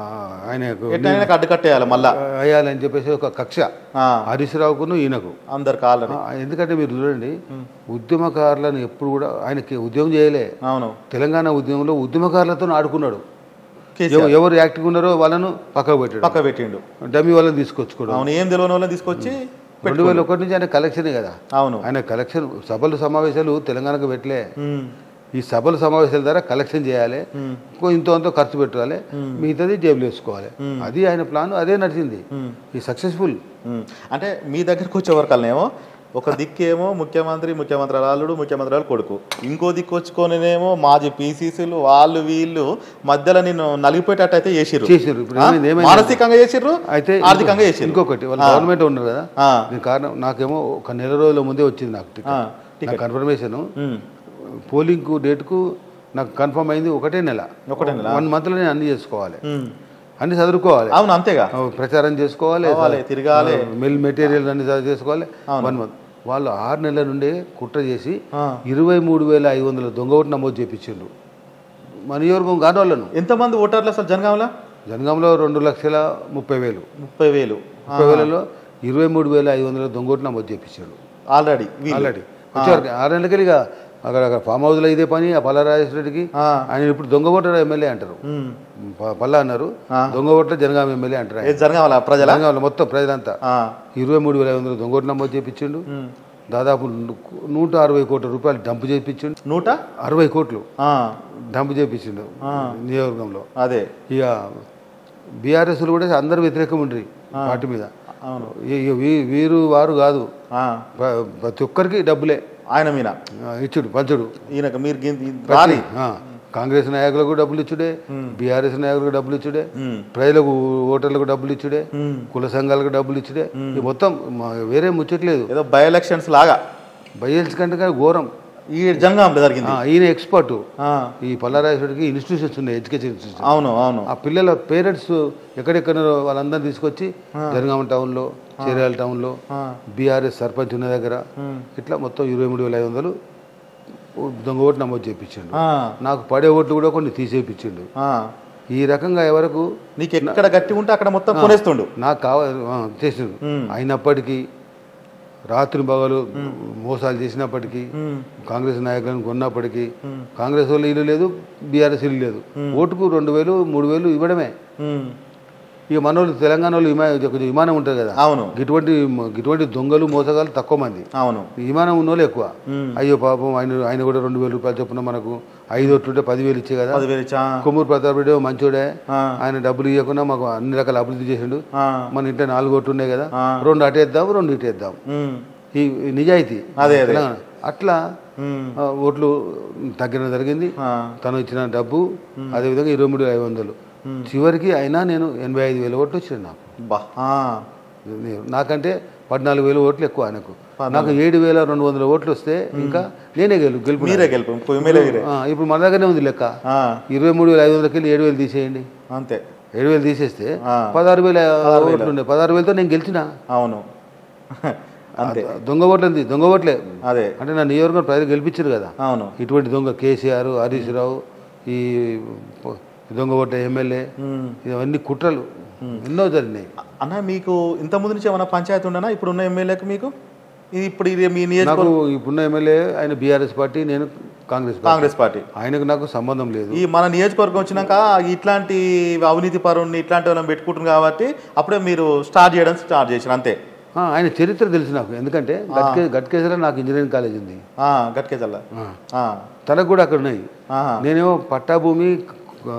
ఆయనకు ఎట్లయినా అడ్డు కట్టేయాలి మళ్ళా అయ్యాలని చెప్పేసి ఒక కక్ష ఆ, హరీష్ రావుకును ఈయనకు అందరు కాళ్ళని ఆ, ఎందుకంటే మీరు చూడండి ఉద్యమకారులను ఎప్పుడు కూడా ఆయనకి ఉద్యమం చేయలే అవును తెలంగాణ ఉద్యమంలో ఉద్యమకారులతో ఆడుకున్నాడు కేసీఆర్ ఎవ- ఎవరు యాక్టివ్ ఉన్నారో వాళ్ళను పక్కకు పెట్టాడు పక్క పెట్టిండు డమ్మీ వాళ్ళని తీసుకొచ్చుకోవడం అవును ఏం తెలియని వాళ్ళని తీసుకొచ్చి రెండు వేల ఒకటి నుంచి ఆయన కలెక్షనే కదా అవును ఆయన కలెక్షన్ సభలు సమావేశాలు తెలంగాణకు పెట్టలే ఉమ్, ఈ సభలు సమావేశాల ద్వారా కలెక్షన్ చేయాలి ఇంకో ఇంతో అంతో ఖర్చు పెట్టాలి మిగతాది జేబులు వేసుకోవాలి అది ఆయన ప్లాన్ అదే నడిచింది ఈ సక్సెస్ఫుల్ ఉమ్. అంటే మీ దగ్గరకు వచ్చే వరకల్నేమో ఒక దిక్కేమో ముఖ్యమంత్రి ముఖ్యమంత్రి అల్లుడు ముఖ్యమంత్రి వాళ్ళ కొడుకు ఇంకో దిక్కు వచ్చుకొనినేమో మాజీ పీసీసీలు వాళ్ళు వీళ్ళు మధ్యలో నిన్ను నలిగిపోయేటట్టు అయితే చేసిర్రు చేసిర్రు. ఇప్పుడు ఆ? ఏమైంది- ఏమైంది? మానసికంగా చేసిర్రు అయితే ఆర్థికంగా చేసిర్రు ఇంకొకటి వాళ్ళు గవర్నమెంట్ ఉన్నారు కదా ఆ. దీని కారణం నాకేమో ఒక నెల రోజుల ముందే వచ్చింది నాకు ఆ, టికెట్ నా కన్ఫర్మేషన్ ఉమ్, పోలింగ్ డేట్కు నాకు కన్ఫర్మ్ అయింది ఒకటే నెల ఒకటే నెల? వన్ మంత్లో నేను అన్ని చేసుకోవాలి ఉమ్. అన్ని చదువుకోవాలి అవును అంతేగా ఆ, ప్రచారం చేసుకోవాలి పోవాలి, తిరగాలి. మిల్ మెటీరియల్ అన్ని చదువు చేసుకోవాలి వన్ మంత్ వాళ్ళు ఆరు నెలల నుండే కుట్ర చేసి ఆ. ఇరవై మూడు వేల ఐదు వందల దొంగ ఓటు నమోదు చేయించిండు మన నియోజకవర్గం కాని వాళ్ళను ఎంతమంది ఓటర్లు అసలు జనగాంలో జనగాంలో రెండు లక్షల ముప్పై వేలు ముప్పై వేలు ముప్పై వేలలో ఇరవై మూడు వేల ఐదు వందల దొంగ ఓటు నమోదు చేయించాడు ఆల్రెడీ వీళ్ళు. ఆల్రెడీ వచ్చేవారికి ఆరు నెలలకి ఇక అక్కడ అక్కడ ఫామ్ హౌస్లో ఇదే పని ఆ పల్లారాజేశ్వర రెడ్డికి ఆ. ఆయన ఇప్పుడు దొంగ ఓటర్ ఎమ్మెల్యే అంటారు ఉమ్. ప- పల్లా అన్నారు దొంగ ఓట్ల జనగామ ఎమ్మెల్యే అంటారు ఆయన. ఏ జనగాంలో ప్రజల జనగామలో మొత్తం ప్రజలంతా ఆ. ఇరవై మూడు వేల ఐదు వందల దొంగ ఓటు నమోదు చేయించిండు ఉమ్. దాదాపు ను- నూట అరవై కోట్ల రూపాయలు డంప్ చేయించిండు నూట అరవై కోట్లు ఆ, డంప్ చేయించిండు నియోజకవర్గంలో అదే ఇక బీఆర్ఎస్లు కూడా అందరు వ్యతిరేకం ఉండ్రి పార్టీ మీద అవును ఈ- ఈ వీ- వీరు వారు కాదు ఆ, ప్ర- ప్రతి ఒక్కరికి డబ్బులే ఆయన మీద ఆ, ఇచ్చుడు పంచుడు ఈయనకు మీరు గిన్- ఈ- రాని ఆ, కాంగ్రెస్ నాయకులకు డబ్బులు ఇచ్చుడే బీఆర్ఎస్ నాయకులకు డబ్బులు ఇచ్చుడే ఉమ్. ప్రజలకు ఓటర్లకు డబ్బులు ఇచ్చుడే ఉమ్. కుల సంఘాలకు డబ్బులు ఇచ్చుడే ఈ మొత్తం మా- వేరే ముచ్చట్లేదు ఏదో బై ఎలక్షన్స్ లాగా బయల్స్ కంటే కానీ ఘోరం ఈ జంగాంలో జరిగింది ఆ, ఈయన ఎక్స్పర్ట్ ఆ, ఈ పల్లారాజేశ్వరికి ఇన్స్టిట్యూషన్స్ ఉన్నాయి ఎడ్యుకేషన్ ఇన్స్టిట్యూషన్ అవును అవును ఆ పిల్లల పేరెంట్స్ ఎక్కడెక్కడ వాళ్ళందరినీ తీసుకొచ్చి జనగామ టౌన్లో చేరాల టౌన్లో ఆ, బీఆర్ఎస్ సర్పంచ్ ఉన్న దగ్గర ఉమ్. ఇట్లా మొత్తం ఇరవై మూడు వేల ఐదు వందలు దొంగ ఓటు నమోదు చేయించిండు ఆ, నాకు పడే ఓట్లు కూడా కొన్ని తీసేపించిండు ఆ. ఈ రకంగా ఎవరకు నీకు ఎక్కడ గట్టి ఉంటే అక్కడ మొత్తం కొనేస్తుండు నాకు కావాలి చేసిండు ఉమ్. అయినప్పటికీ రాత్రి పగలు మోసాలు చేసినప్పటికీ ఉమ్, కాంగ్రెస్ నాయకులను కొన్నప్పటికీ కాంగ్రెస్ వాళ్ళు ఇల్లు లేదు బీఆర్ఎస్ ఇల్లు లేదు ఓటుకు రెండు వేలు మూడు వేలు ఇవ్వడమే ఉమ్. ఇక మన వాళ్ళు తెలంగాణ వాళ్ళు విమా కొంచెం విమానం ఉంటుంది కదా అవును ఇటువంటి ఇటువంటి దొంగలు మోసగాలు తక్కువ మంది అవును విమానం ఉన్న వాళ్ళు ఎక్కువ ఉమ్. అయ్యో పాపం ఆయన ఆయన కూడా రెండు వేల రూపాయలు చొప్పున మనకు ఐదు ఒట్లుంటే పదివేలు ఇచ్చే కదా పదివేలు ఇచ్చా కొమ్మూరు ప్రతాప్ రెడ్డి మంచోడే ఆ, ఆయన డబ్బులు ఇవ్వకుండా మాకు అన్ని రకాల అభివృద్ధి చేసిండు ఆ, మన ఇంట్లో నాలుగు ఓట్లు ఉన్నాయి కదా ఆ. రెండు అటేద్దాం రెండు ఇటేద్దాం ఉమ్, ఈ ఈ నిజాయితీ అదే, అదే. తెలంగాణ. అట్లా ఉమ్, ఆ, ఓట్లు తగ్గడం జరిగింది ఆ, తను ఇచ్చిన డబ్బు అదేవిధంగా ఇరవై మూడు ఐదు వందలు చివరికి అయినా నేను ఎనభై ఐదు వేల ఓట్లు వచ్చినాయి నాకు బా ఆ, నేను- నాకంటే పద్నాలుగు వేల ఓట్లు ఎక్కువ ఆయనకు నాకు ఏడు వేల రెండు వందల ఓట్లు వస్తే ఇంకా నేనే గెలు గెలుపు మీరే గెలుపు ఎమ్మెల్యే మీరే ఆ, ఇప్పుడు మన దగ్గరనే ఉంది లెక్క ఆ, ఇరవై మూడు వేల ఐదు వందలకి వెళ్ళి ఏడు వేలు తీసేయండి అంతే ఏడు వేలు తీసేస్తే ఆ. పదహారు వేల ఓట్లు ఉన్నాయి పదహారు వేలతో నేను గెలిచిన అవును అంతే దొంగ ఓట్లు ఉంది దొంగ ఓట్లే అదే అంటే నా నియోజకవర్గం ప్రజలు గెలిపించారు కదా అవును ఇటువంటి దొంగ కేసీఆర్ హరీష్ రావు ఈ ప- దొంగ ఓట్ల ఎమ్మెల్యే ఉమ్. ఇవన్నీ కుట్రలు ఎన్నో జరిగినాయి అన్న మీకు ఇంత ముందు నుంచి ఏమైనా పంచాయతీ ఉండనా ఇప్పుడు ఉన్న ఎమ్మెల్యేకి మీకు ఇది ఇప్పుడు ఇది మీ నియోజకవర్గం నాకు ఇప్పుడున్న ఎమ్మెల్యే ఆయన బీఆర్ఎస్ పార్టీ నేను కాంగ్రెస్ పార్టీ కాంగ్రెస్ పార్టీ ఆయనకు నాకు సంబంధం లేదు ఈ మన నియోజకవర్గం వచ్చినాక ఇట్లాంటి అవినీతి పరుణ్ణి ఇట్లాంటి వాళ్ళని పెట్టుకుంటున్నారు కాబట్టి అప్పుడే మీరు స్టార్ట్ చేయడం స్టార్ట్ చేసిన అంతే ఆ, ఆయన చరిత్ర తెలుసు నాకు ఎందుకంటే గట్కే గట్కేసరా నాకు ఇంజనీరింగ్ కాలేజ్ ఉంది ఆ, గట్కే చల్ల ఆ, తనకు కూడా అక్కడ ఉన్నాయి ఆహా. నేనేమో పట్టా భూమి ఆ,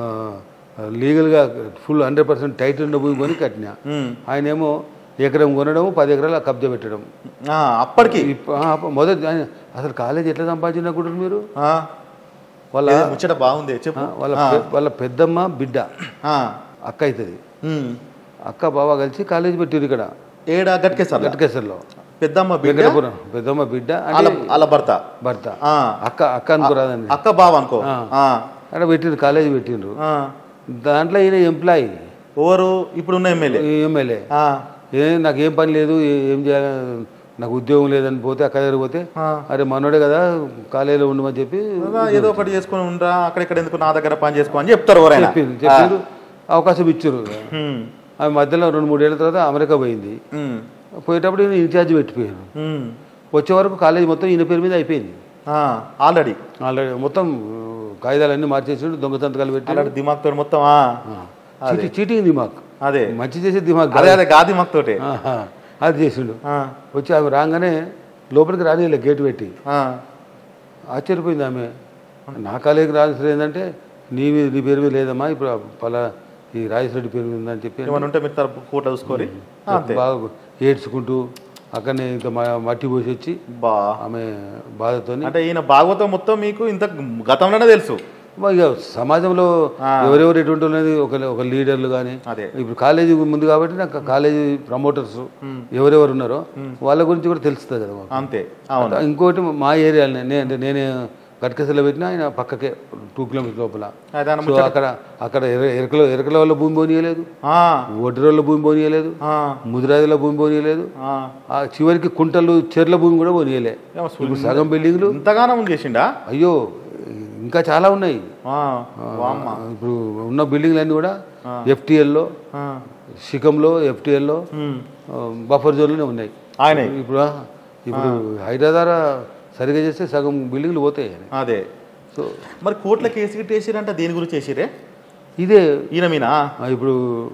లీగల్గా ఫుల్ హండ్రెడ్ పర్సెంట్ టైట్ ఉన్న భూమి కొని కట్టినా ఉమ్. ఆయనేమో ఎకరం కొనడం పది ఎకరాలు కబ్జా పెట్టడం ఆ, అప్పటికి ఇప్ప- ఆ, మొదటి ఆయన అసలు కాలేజ్ ఎట్లా సంపాదించినప్పుడు మీరు ఆ, వాళ్ళ ఏ, ముచ్చట బాగుంది ఆ, చెప్పు వాళ్ళ పె- వాళ్ళ పెద్దమ్మ బిడ్డ ఆ, అక్క అవుతుంది ఉమ్. అక్క బావ కలిసి కాలేజ్ పెట్టారు ఇక్కడ ఏడా గట్కే చల్ల గట్కేసర్లో పెద్దమ్మ బిడ్డ వెంకటపురం పెద్దమ్మ బిడ్డ వాళ్ళ అంటే వాళ్ళ భర్త భర్త ఆ, అక్క అక్క అనుకోరాదండి అక్క బావ అనుకో ఆ, అక్కడ పెట్టిండ్రు కాలేజ్ పెట్టిండ్రు ఆ. దాంట్లో ఈయన ఎంప్లాయీ ఎవరు ఇప్పుడు ఉన్న ఎమ్మెల్యే ఎమ్మెల్యే ఆ, ఏ నాకు ఏం పని లేదు ఏ- ఏం చేయాలి నాకు ఉద్యోగం లేదని పోతే అక్క దగ్గర పోతే ఆ. అరే మనోడే కదా కాలేజీలో ఉండమని చెప్పి అలా ఏదో ఒకటి చేసుకొని ఉండరా అక్కడెక్కడ ఎందుకు నా దగ్గర పని చేసుకో అని చెప్తారు ఎవరైనా చెప్పిండ్రు చెప్పిండ్రు అవకాశం ఇచ్చారు ఉమ్, ఆమె మధ్యలో రెండు మూడేళ్ల తర్వాత అమెరికా పోయింది ఉమ్, పోయేటప్పుడు ఈయన ఇన్ఛార్జ్ పెట్టిపోయాను ఉమ్. వచ్చే వరకు కాలేజ్ మొత్తం ఈయన పేరు మీద అయిపోయింది ఆ, ఆల్రెడీ ఆల్రెడీ మొత్తం ఆ, కాగితాలన్నీ మార్చేసిండు దొంగ సంతకాలు పెట్టి ఆల్రెడీ దిమాగ్ తోటి మొత్తం ఆ, చీటి చీటింగ్ దిమాగ్ అదే మంచి చేసే దిమాగ్ అదే అదే గా దిమాగ్ తోటి ఆహా, అది చేసిండు ఆ, వచ్చి ఆమె రాగానే లోపలికి రానిలే గేట్ పెట్టి ఆ, ఆశ్చర్యపోయింది ఆమె నా కాలేజీకి రాజేశ్వరి ఏంటంటే నీ మీద నీ పేరు మీద లేదమ్మా ఇప్పుడు ఆ పలా ఈ రాజేశ్వరి పేరు మీద ఉందని చెప్పి ఏమైనా ఉంటే మీరు తరపు కూట చూసుకొని అంతే బాగా ఏడ్చుకుంటూ అక్కడనే ఇంకా మ- మట్టి పోసి వచ్చి బా ఆమె బాధతోని అంటే ఈయన భాగవతం మొత్తం మీకు ఇంత గతంలోనే తెలుసు మరి ఇక సమాజంలో ఎవరెవరు ఎటువంటి ఉన్నది ఒక ఒక లీడర్లు కానీ అదే ఇప్పుడు కాలేజీ ముందు కాబట్టి నాకు కాలేజీ ప్రమోటర్స్ ఎవరెవరు ఉన్నారో వాళ్ళ గురించి కూడా తెలుస్తుంది కదా మాకు. అంతే అవును ఇంకోటి మా ఏరియాలోనే నేను అంటే నేనే కట్కసలో పెట్టినా ఆయన పక్కకే టూ కిలోమీటర్స్ లోపల అయితే ఆయన సో అక్కడ అక్కడ ఎర- ఎరకల ఎరకల వల్ల భూమి పోనీయలేదు ఆ, ఒడ్డరోళ్ళ భూమి పోనీయలేదు ఆ, ముదిరాజుల భూమి పోనీయలేదు ఆ. ఆ చివరికి కుంటలు చెర్ల భూమి కూడా పోనీయలే ఏమో ఇప్పుడు సగం బిల్డింగ్లు ఇంతగానం చేసిండా అయ్యో ఇంకా చాలా ఉన్నాయి ఆ, వామ్మ ఇప్పుడు ఉన్న బిల్డింగ్లు అన్నీ కూడా ఎఫ్టీఎల్లో ఆ, శిఖంలో ఎఫ్టీఎల్లో ఉమ్. బఫర్ జోన్లోనే ఉన్నాయి ఆయనే ఇప్పుడు ఆ, ఇప్పుడు హైదరాబాద్ సరిగా చేస్తే సగం బిల్డింగ్లు పోతాయి అదే సో మరి కోట్ల కేసు గిట్ట వేసిరంట దేని గురించి వేసిరే ఇదే ఈయన మీనా ఆ, ఇప్పుడు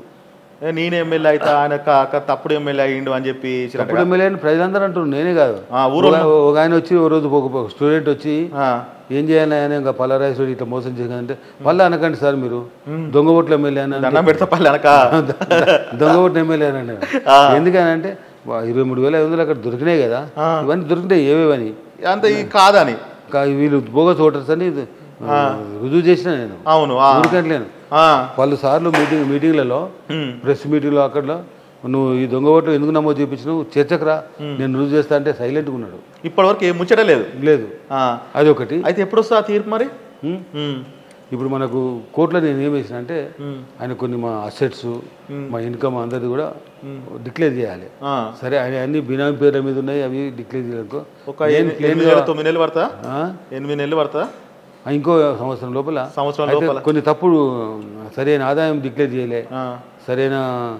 ఏ, నేను ఎమ్మెల్యే అయితే ఆయన క- క- తప్పుడు ఎమ్మెల్యే అయ్యిండు అని చెప్పి వేసిరంట ఇప్పుడు ఎమ్మెల్యే అని ప్రజలందరూ అంటున్నారు నేనే కాదు ఆ, ఊరోళ్ళు. ఒక- ఒక ఆయన వచ్చి ఓ రోజు ఒక ఒక స్టూడెంట్ వచ్చి ఆ, ఏం చేయాలి ఆయన ఇంకా పలారాజు ఇట్లా మోసం చేయాలంటే మళ్ళీ అనకండి సార్ మీరు దొంగ ఓట్ల ఎమ్మెల్యే అని దండం పెడతా పల్లె అనక దొంగ ఓట్ల ఎమ్మెల్యే అని ఎందుకనంటే వా- ఇరవై మూడు వేల ఐదు వందలు అక్కడ దొరికినాయి కదా ఇవన్నీ దొరికినాయి ఏవేవని అంత ఈ కాదని కా- వీళ్ళు బోగస్ ఓటర్స్ అని ఆ, రుజువు చేసిన నేను అవును ఆ, ఊరికంటలేను ఆ, పలు సార్లు మీటింగ్ మీటింగ్లలో ఉమ్, ప్రెస్ మీటింగ్లో అక్కడ నువ్వు ఈ దొంగ ఓట్లు ఎందుకు నమోదు చేయించినావు చర్చకు రా నేను రుజువు చేస్తా అంటే సైలెంట్గా ఉన్నాడు ఇప్పటివరకు ఏం ముచ్చట లేదు లేదు ఆ, అది ఒకటి అయితే ఎప్పుడు వస్తుంది ఆ తీర్పు మరి ఉమ్. ఉమ్, ఇప్పుడు మనకు కోర్టులో నేను ఏం వేసిన అంటే ఆయన కొన్ని మా అసెట్స్ మా ఇన్కమ్ అందరిది కూడా డిక్లేర్ చేయాలి ఆ. సరే ఆయన అన్ని బినామీ పేర్ల మీద ఉన్నాయి అవి డిక్లేర్ చేయడానికి ఒక ఎన్ని- ఎనిమిది నెలలు తొమ్మిది నెలలు పడతా ఆ? ఎనిమిది నెలలు పడతా ఇంకో సంవత్సరం లోపల సంవత్సరం అయితే లోపల కొన్ని తప్పుడు సరైన ఆదాయం డిక్లేర్ చేయలే ఆ, సరైన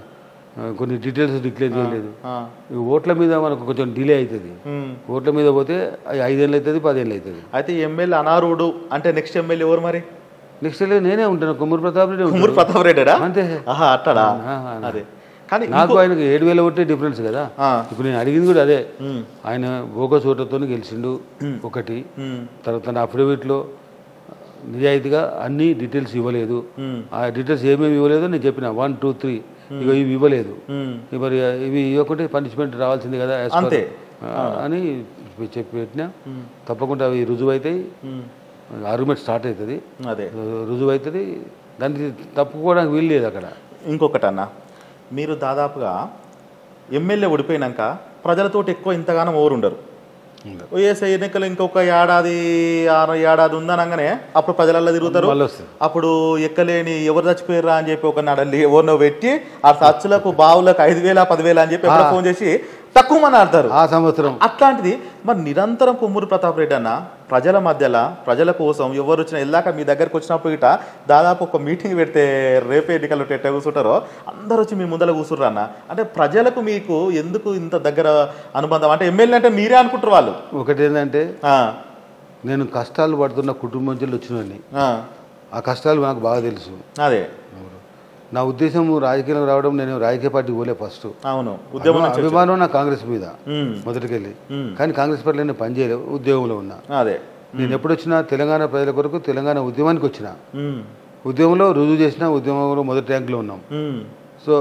ఆ, కొన్ని డీటెయిల్స్ డిక్లేర్ చేయలేదు ఆ, ఈ ఓట్ల మీద మనకు కొంచెం డిలే అవుతుంది ఉమ్. ఓట్ల మీద పోతే అవి ఐదేళ్ళు అవుతుంది పదేళ్ళు అవుతుంది అయితే ఎమ్మెల్యే అనారుడు అంటే నెక్స్ట్ ఎమ్మెల్యే ఎవరు మరి నెక్స్ట్ ఇయర్ నేనే ఉంటాను కొమ్మూరు ప్రతాప్ రెడ్డి ఉంటాను. కుమ్మూరు ప్రతాప్ రెడ్డిడా అంతే ఆహా అట్టడా ఆ, ఆ, అదే కానీ నాకు ఆయనకు ఏడు వేల ఒకటి డిఫరెన్స్ కదా ఆ, ఇప్పుడు నేను అడిగింది కూడా అదే ఉమ్, ఆయన బోగస్ ఓటర్తో గెలిచిండు ఒకటి ఉమ్, తర్వాత తన అఫిడవిట్లో నిజాయితీగా అన్ని డీటెయిల్స్ ఇవ్వలేదు ఉమ్, ఆ డీటెయిల్స్ ఏమేమి ఇవ్వలేదో నేను చెప్పిన వన్ టూ త్రీ ఇక ఇవి ఇవ్వలేదు ఉమ్. మరి ఇవి ఇవ్వకుంటే పనిష్మెంట్ రావాల్సింది కదా as per- అంతే. ఆ, అని చెప్పి పెట్టినా తప్పకుండా అవి రుజువు అవుతాయి ఉమ్, ఆర్గ్యుమెంట్ స్టార్ట్ అవుతుంది అదే రుజువు అవుతుంది దానికి తప్పుకోవడానికి వీలు లేదు అక్కడ ఇంకొకటి అన్న మీరు దాదాపుగా ఎమ్మెల్యే ఓడిపోయినాక ప్రజలతోటి ఎక్కువ ఇంతగానో ఓరు ఉండరు వైఎస్ఆర్ ఎన్నికలు ఇంకొక ఏడాది ఆరు ఏడాది ఉందనగానే అప్పుడు ప్రజలల్లో తిరుగుతారు మళ్ళీ వస్తుంది. అప్పుడు ఎక్కలేని ఎవరు చచ్చిపోయారా అని చెప్పి ఒక నడలి ఎవరినో పెట్టి ఆ సచ్చులకు బావులకు ఐదు వేల పదివేల అని చెప్పి ఎప్పుడో ఫోన్ చేసి తక్కువ మంది ఆడతారు ఆ సంవత్సరం అట్లాంటిది మరి నిరంతరం కొమ్మూరు ప్రతాప్ రెడ్డి అన్న ప్రజల మధ్యలో ప్రజల కోసం ఎవరు వచ్చినా వెళ్ళాక మీ దగ్గరకు వచ్చినప్పుడు ఇట దాదాపు ఒక మీటింగ్ పెడితే రేపే ఎన్నికలు ఎట్ట కూర్చుంటారో అందరూ వచ్చి మీ ముందర కూర్చుర్రు అన్న అంటే ప్రజలకు మీకు ఎందుకు ఇంత దగ్గర అనుబంధం అంటే ఎమ్మెల్యే అంటే మీరే అనుకుంటారు వాళ్ళు ఒకటి ఏంటంటే ఆ, నేను కష్టాలు పడుతున్న కుటుంబం నుంచి వచ్చినవాడిని ఆ, ఆ కష్టాలు నాకు బాగా తెలుసు అదే నా ఉద్దేశం రాజకీయంలో రావడం నేను రాజకీయ పార్టీకి పోలే ఫస్ట్ అవును ఉద్యమం నుంచి వచ్చి- అభిమానం నా కాంగ్రెస్ మీద ఉమ్, మొదటికెళ్ళి ఉమ్. కానీ కాంగ్రెస్ పార్టీలో నేను పనిచేయలేదు ఉద్యోగంలో ఉన్నా అదే నేను ఎప్పుడు వచ్చినా తెలంగాణ ప్రజల కొరకు తెలంగాణ ఉద్యమానికి వచ్చిన ఉమ్, ఉద్యమంలో రుజువు చేసిన ఉద్యమంలో మొదటి ర్యాంకులో ఉన్నాం ఉమ్, సో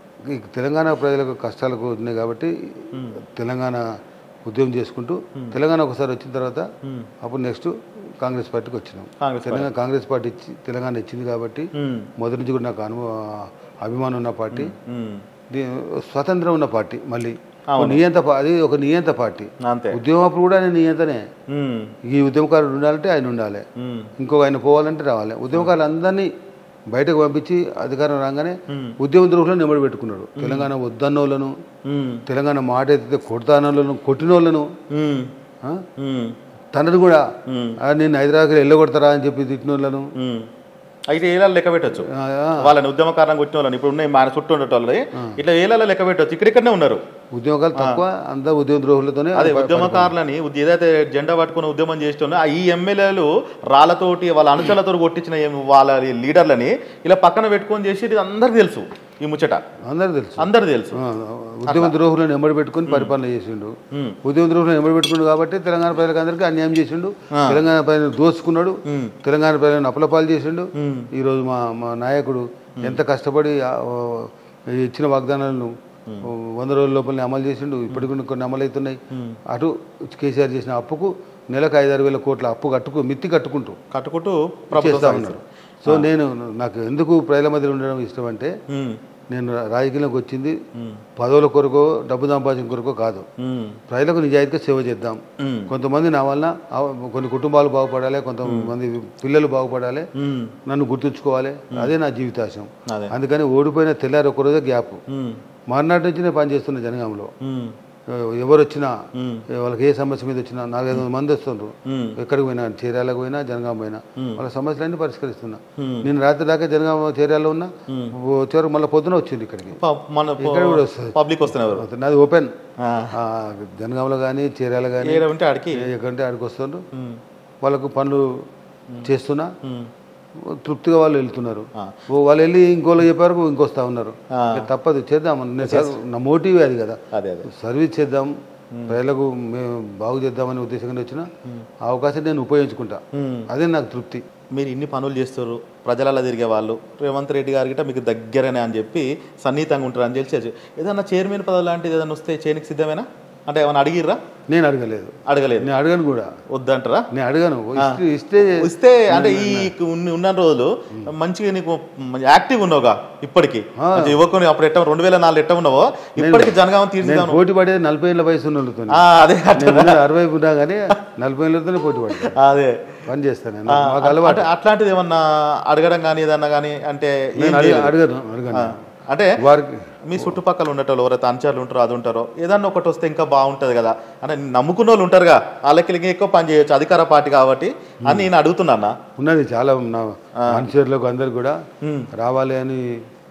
ఈ తెలంగాణ ప్రజలకు కష్టాలకు ఉన్నాయి కాబట్టి తెలంగాణ ఉద్యమం చేసుకుంటూ తెలంగాణ ఒకసారి వచ్చిన తర్వాత ఉమ్, అప్పుడు నెక్స్ట్ కాంగ్రెస్ పార్టీకి వచ్చినాం కాంగ్రెస్ తెలంగాణ కాంగ్రెస్ పార్టీ ఇచ్చి తెలంగాణ ఇచ్చింది కాబట్టి ఉమ్, మొదటి నుంచి కూడా నాకు అనుభవ అభిమానం ఉన్న పార్టీ ఉమ్, దీ- స్వతంత్రం ఉన్న పార్టీ మళ్ళీ ఒక అవును. నియంత పా- అది ఒక నియంత పార్టీ అంతే ఉద్యమం అప్పుడు కూడా ఆయన నియంతనే ఉమ్, ఈ ఉద్యమకారుడు ఉండాలంటే ఆయన ఉండాలి ఉమ్, ఇంకో ఆయన పోవాలంటే రావాలి ఉద్యమకారులు అందరినీ బయటకు పంపించి అధికారం రాగానే ఉమ్, ఉద్యమ ద్రోహులను నిలబడి పెట్టుకున్నాడు తెలంగాణ వద్దన్నోళ్ళను ఉమ్, తెలంగాణ మాట ఎత్తితే కొడతానోళ్ళను కొట్టినోళ్ళను ఉమ్, ఆ? ఉమ్, తనను కూడా ఉమ్, ఆ, నేను హైదరాబాద్కి వెళ్ళగొడతారా అని చెప్పి తిట్టినోళ్ళను ఉమ్. అయితే ఏళ్ళ లెక్క పెట్టచ్చు ఆ, ఆ, వాళ్ళని ఉద్యమకారం కొట్టిన వాళ్ళని ఇప్పుడు ఉన్నాయి మన చుట్టూ ఉండేటోళ్ళని ఇట్లా ఏళ్ళ లెక్క పెట్టచ్చు ఇక్కడిక్కడనే ఉన్నారు ఉద్యోగాలు తక్కువ అంతా ఉద్యమ ద్రోహులతోనే అదే ఉద్యమకారులని ఉద్య- ఏదైతే జెండా పట్టుకుని ఉద్యమం చేస్తున్నా ఆ ఈ ఎమ్మెల్యేలు రాళ్ళతోటి వాళ్ళ అనుచరులతో కొట్టించిన ఏం- వాళ్ళ లీడర్లని ఇలా పక్కన పెట్టుకొని చేసి ఇది అందరికి తెలుసు ఈ ముచ్చట అందరూ తెలుసు అందరికి తెలుసు ఆ, ఉద్యమ ద్రోహులను ఎంబడి పెట్టుకుని పరిపాలన చేసిండు ఉమ్, ఉద్యమ ద్రోహులను ఎంబడి పెట్టుకుండు కాబట్టి తెలంగాణ ప్రజలకు అందరికీ అన్యాయం చేసిండు తెలంగాణ ప్రజలను దోచుకున్నాడు ఉమ్, తెలంగాణ ప్రజలను అప్పలపాలు చేసిండు ఉమ్, ఈరోజు మా మా నాయకుడు ఎంత కష్టపడి ఆ, ఓ, ఇచ్చిన వాగ్దానాలను ఓ, వంద రోజుల లోపలనే అమలు చేసిండు ఇప్పటికి కూడా కొన్ని అమలు అవుతున్నాయి ఉమ్. అటు కేసీఆర్ చేసిన అప్పుకు నెలకు ఐదారు వేల కోట్ల అప్పు కట్టుకు మిత్తి కట్టుకుంటూ కట్టుకుంటూ ప్రభుత్వం చేస్తా సాగిస్తారు. ఉన్నాడు సో నేను నాకు ఎందుకు ప్రజల మధ్య ఉండడం ఇష్టం అంటే ఉమ్, నేను రాజకీయంలోకి వచ్చింది ఉమ్, పదవుల కొరకో డబ్బు సంపాదించిన కొరకో కాదు ఉమ్, ప్రజలకు నిజాయితీగా సేవ చేద్దాం ఉమ్, కొంతమంది నా వలన ఆ, కొన్ని కుటుంబాలు బాగుపడాలి కొంతమంది పిల్లలు బాగుపడాలి ఉమ్, నన్ను గుర్తుంచుకోవాలి అదే నా జీవితాశం అదే అందుకని ఓడిపోయిన తెల్లారి ఒక రోజే గ్యాప్ ఉమ్, మర్నాటి నుంచి నేను పనిచేస్తున్న జనగాంలో ఉమ్, ఎవరు వచ్చినా ఉమ్, వాళ్ళకి ఏ సమస్య మీద వచ్చినా నాలుగైదు వందల మంది వస్తుండ్రు ఉమ్, ఎక్కడికి పోయినా చీరాలకు పోయినా జనగాం పోయినా మ్మ్. వాళ్ళ సమస్యలన్నీ పరిష్కరిస్తున్నా మ్మ్. నేను రాత్రి దాకా జనగాం చీరాల్లో ఉన్నా మ్మ్. వచ్చారు మళ్ళీ పొద్దున వచ్చింది ఇక్కడికి ప- మన ఇక్కడ కూడా వస్తుంది. పబ్లిక్ వస్తున్నారు నాది ఓపెన్ ఆ, జనగాంలో కానీ చీరాల కానీ ఏడ ఉంటే ఆడికి ఎక్కడంటే ఆడికి వస్తుండ్రు ఉమ్, వాళ్ళకు పనులు చేస్తున్నా ఉమ్, తృప్తిగా వాళ్ళు వెళ్తున్నారు ఆ. ఓ వాళ్ళు వెళ్ళి ఇంకోళ్ళు చెప్పారు ఇంకొస్తా ఉన్నారు ఆ. ఇక తప్పదు చేద్దాం నేను సర్- నా మోటివ్ అది కదా అదే అదే సర్వీస్ చేద్దాం ప్రజలకు మేము బాగు చేద్దామనే ఉద్దేశంగా వచ్చిన ఆ అవకాశం నేను ఉపయోగించుకుంటా ఉమ్. అదే నాకు తృప్తి మీరు ఇన్ని పనులు చేస్తారు ప్రజలలో తిరిగే వాళ్ళు రేవంత్ రెడ్డి గారి గిట్ట మీకు దగ్గరనే అని చెప్పి సన్నిహితంగా ఉంటారు అని తెలిసి ఏదన్నా చైర్మన్ పదవి లాంటిది ఏదైనా వస్తే చేయనికి సిద్ధమేనా అంటే ఏమైనా అడిగిర్రా నేను అడగలేదు అడగలేదు నేను అడగను కూడా వద్దంటారా నేను అడగను ఇస్తే- ఇస్తే ఇస్తే అంటే ఈ ఉన్న ఉన్న రోజులు మంచిగా నీకు యాక్టివ్ ఉన్నావుగా ఇప్పటికి మంచి యువకుని అప్పుడు ఎట్ట రెండు వేల నాలుగు ఎట్ట ఉన్నావో ఇప్పటికి జనగామ నేను తీర్చిదాను పోటీ పడేది నలభై ఏళ్ళ వయసు ఉన్న వాళ్ళతో ఆ, అదే నేను ముందు అరవై ఉన్నా కానీ నలభై ఏళ్ళతోనే పోటీ పడతాను అదే పని చేస్తాను నేను ఆ, మాకు అలవాటు అంటే అట్లాంటిది ఏమన్నా అడగడం కానీ ఏదన్నా కానీ అంటే ఏం నేను అడగ- చేయలేదు. అడగను అడగను ఆ, అంటే వారికి మీ చుట్టుపక్కల ఉండేటోళ్ళు ఎవరైతే అనుచరులు ఉంటారో అది ఉంటారో ఏదన్నా ఒకటి వస్తే ఇంకా బాగుంటది కదా అంటే నమ్ముకున్న వాళ్ళు ఉంటారుగా వాళ్ళకి ఇంకా ఎక్కువ పని చేయొచ్చు అధికార పార్టీ కాబట్టి అని నేను అడుగుతున్నా ఉన్నది చాలా నా మనుషులకు అందరు కూడా రావాలి అని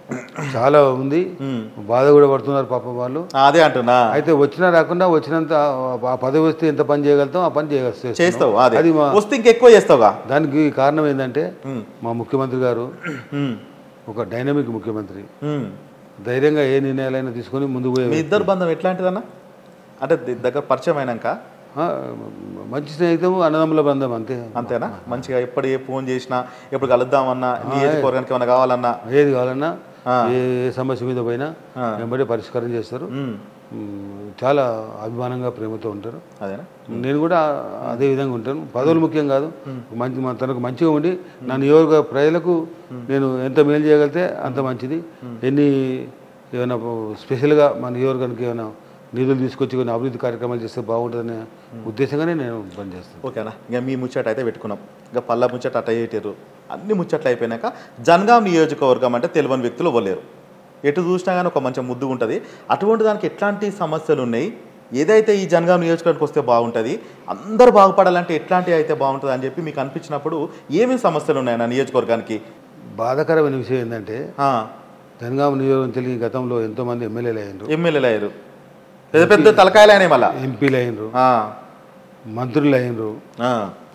చాలా ఉంది బాధ కూడా పడుతున్నారు పాపం వాళ్ళు అదే అంటున్నా అయితే వచ్చినా రాకుండా వచ్చినంత ఆ పదవి వస్తే ఎంత పని చేయగలుగుతాం ఆ పని చేయగలుగుతాం చేస్తావు అదే అది మా వస్తే ఇంకెక్కువ చేస్తావుగా దానికి కారణం ఏంటంటే ఉమ్, మా ముఖ్యమంత్రి గారు ఉమ్, ఒక డైనమిక్ ముఖ్యమంత్రి ఉమ్. ధైర్యంగా ఏ నిర్ణయాలైనా తీసుకొని ముందుకు పోయే మీ ఇద్దరు బంధం ఎట్లాంటిదన్నా అంటే ది- దగ్గర పరిచయం అయినాక ఆ, మంచి స్నేహితం అన్నదమ్ముల బంధం అంతే అంతేనా మంచిగా ఎప్పుడు ఏ ఫోన్ చేసినా ఎప్పుడు కలుద్దామన్నా నియోజకవర్గానికి ఏమైనా కావాలన్నా ఏది కావాలన్నా ఆ. ఏ ఏ సమస్య మీద పోయినా ఆ. వెంబడే పరిష్కారం చేస్తారు ఉమ్, మ్, చాలా అభిమానంగా ప్రేమతో ఉంటారు అదేనా నేను కూడా అదే విధంగా ఉంటాను పదవులు ముఖ్యం కాదు మంచి మన- తనకు మంచిగా ఉండి నా నియోజక ప్రజలకు నేను ఎంత మేలు చేయగలిగితే అంత మంచిది ఎన్ని ఏమైనా స్పెషల్గా మన నియోజకానికి ఏమైనా నిధులు తీసుకొచ్చి కొన్ని అభివృద్ధి కార్యక్రమాలు చేస్తే బాగుంటుందనే ఉద్దేశంగానే నేను పనిచేస్తాను ఓకేనా ఇంకా మీ ముచ్చట అయితే పెట్టుకున్నాం ఇంకా పల్ల ముచ్చట అట్ట పెట్టారు అన్ని ముచ్చట్లు అయిపోయినాక జనగాం నియోజకవర్గం అంటే తెలియని వ్యక్తులు ఇవ్వలేరు ఎటు చూసినా కానీ ఒక మంచి ముద్దు ఉంటుంది అటువంటి దానికి ఎట్లాంటి సమస్యలు ఉన్నాయి ఏదైతే ఈ జనగాం నియోజకవర్గానికి వస్తే బాగుంటుంది అందరూ బాగుపడాలంటే ఎట్లాంటివి అయితే బాగుంటుంది అని చెప్పి మీకు అనిపించినప్పుడు ఏమేమి సమస్యలు ఉన్నాయి నా నియోజకవర్గానికి బాధాకరమైన విషయం ఏంటంటే ఆ, జనగామ నియోజకవర్గం తెలియ గతంలో ఎంతోమంది ఎమ్మెల్యేలు అయ్యారు ఎమ్మెల్యేలు అయ్యారు పెద్ద పెద్ద తలకాయలు అయినాయి మళ్ళా ఎంపీలు అయినరు ఆ, మంత్రులు అయినరు ఆ,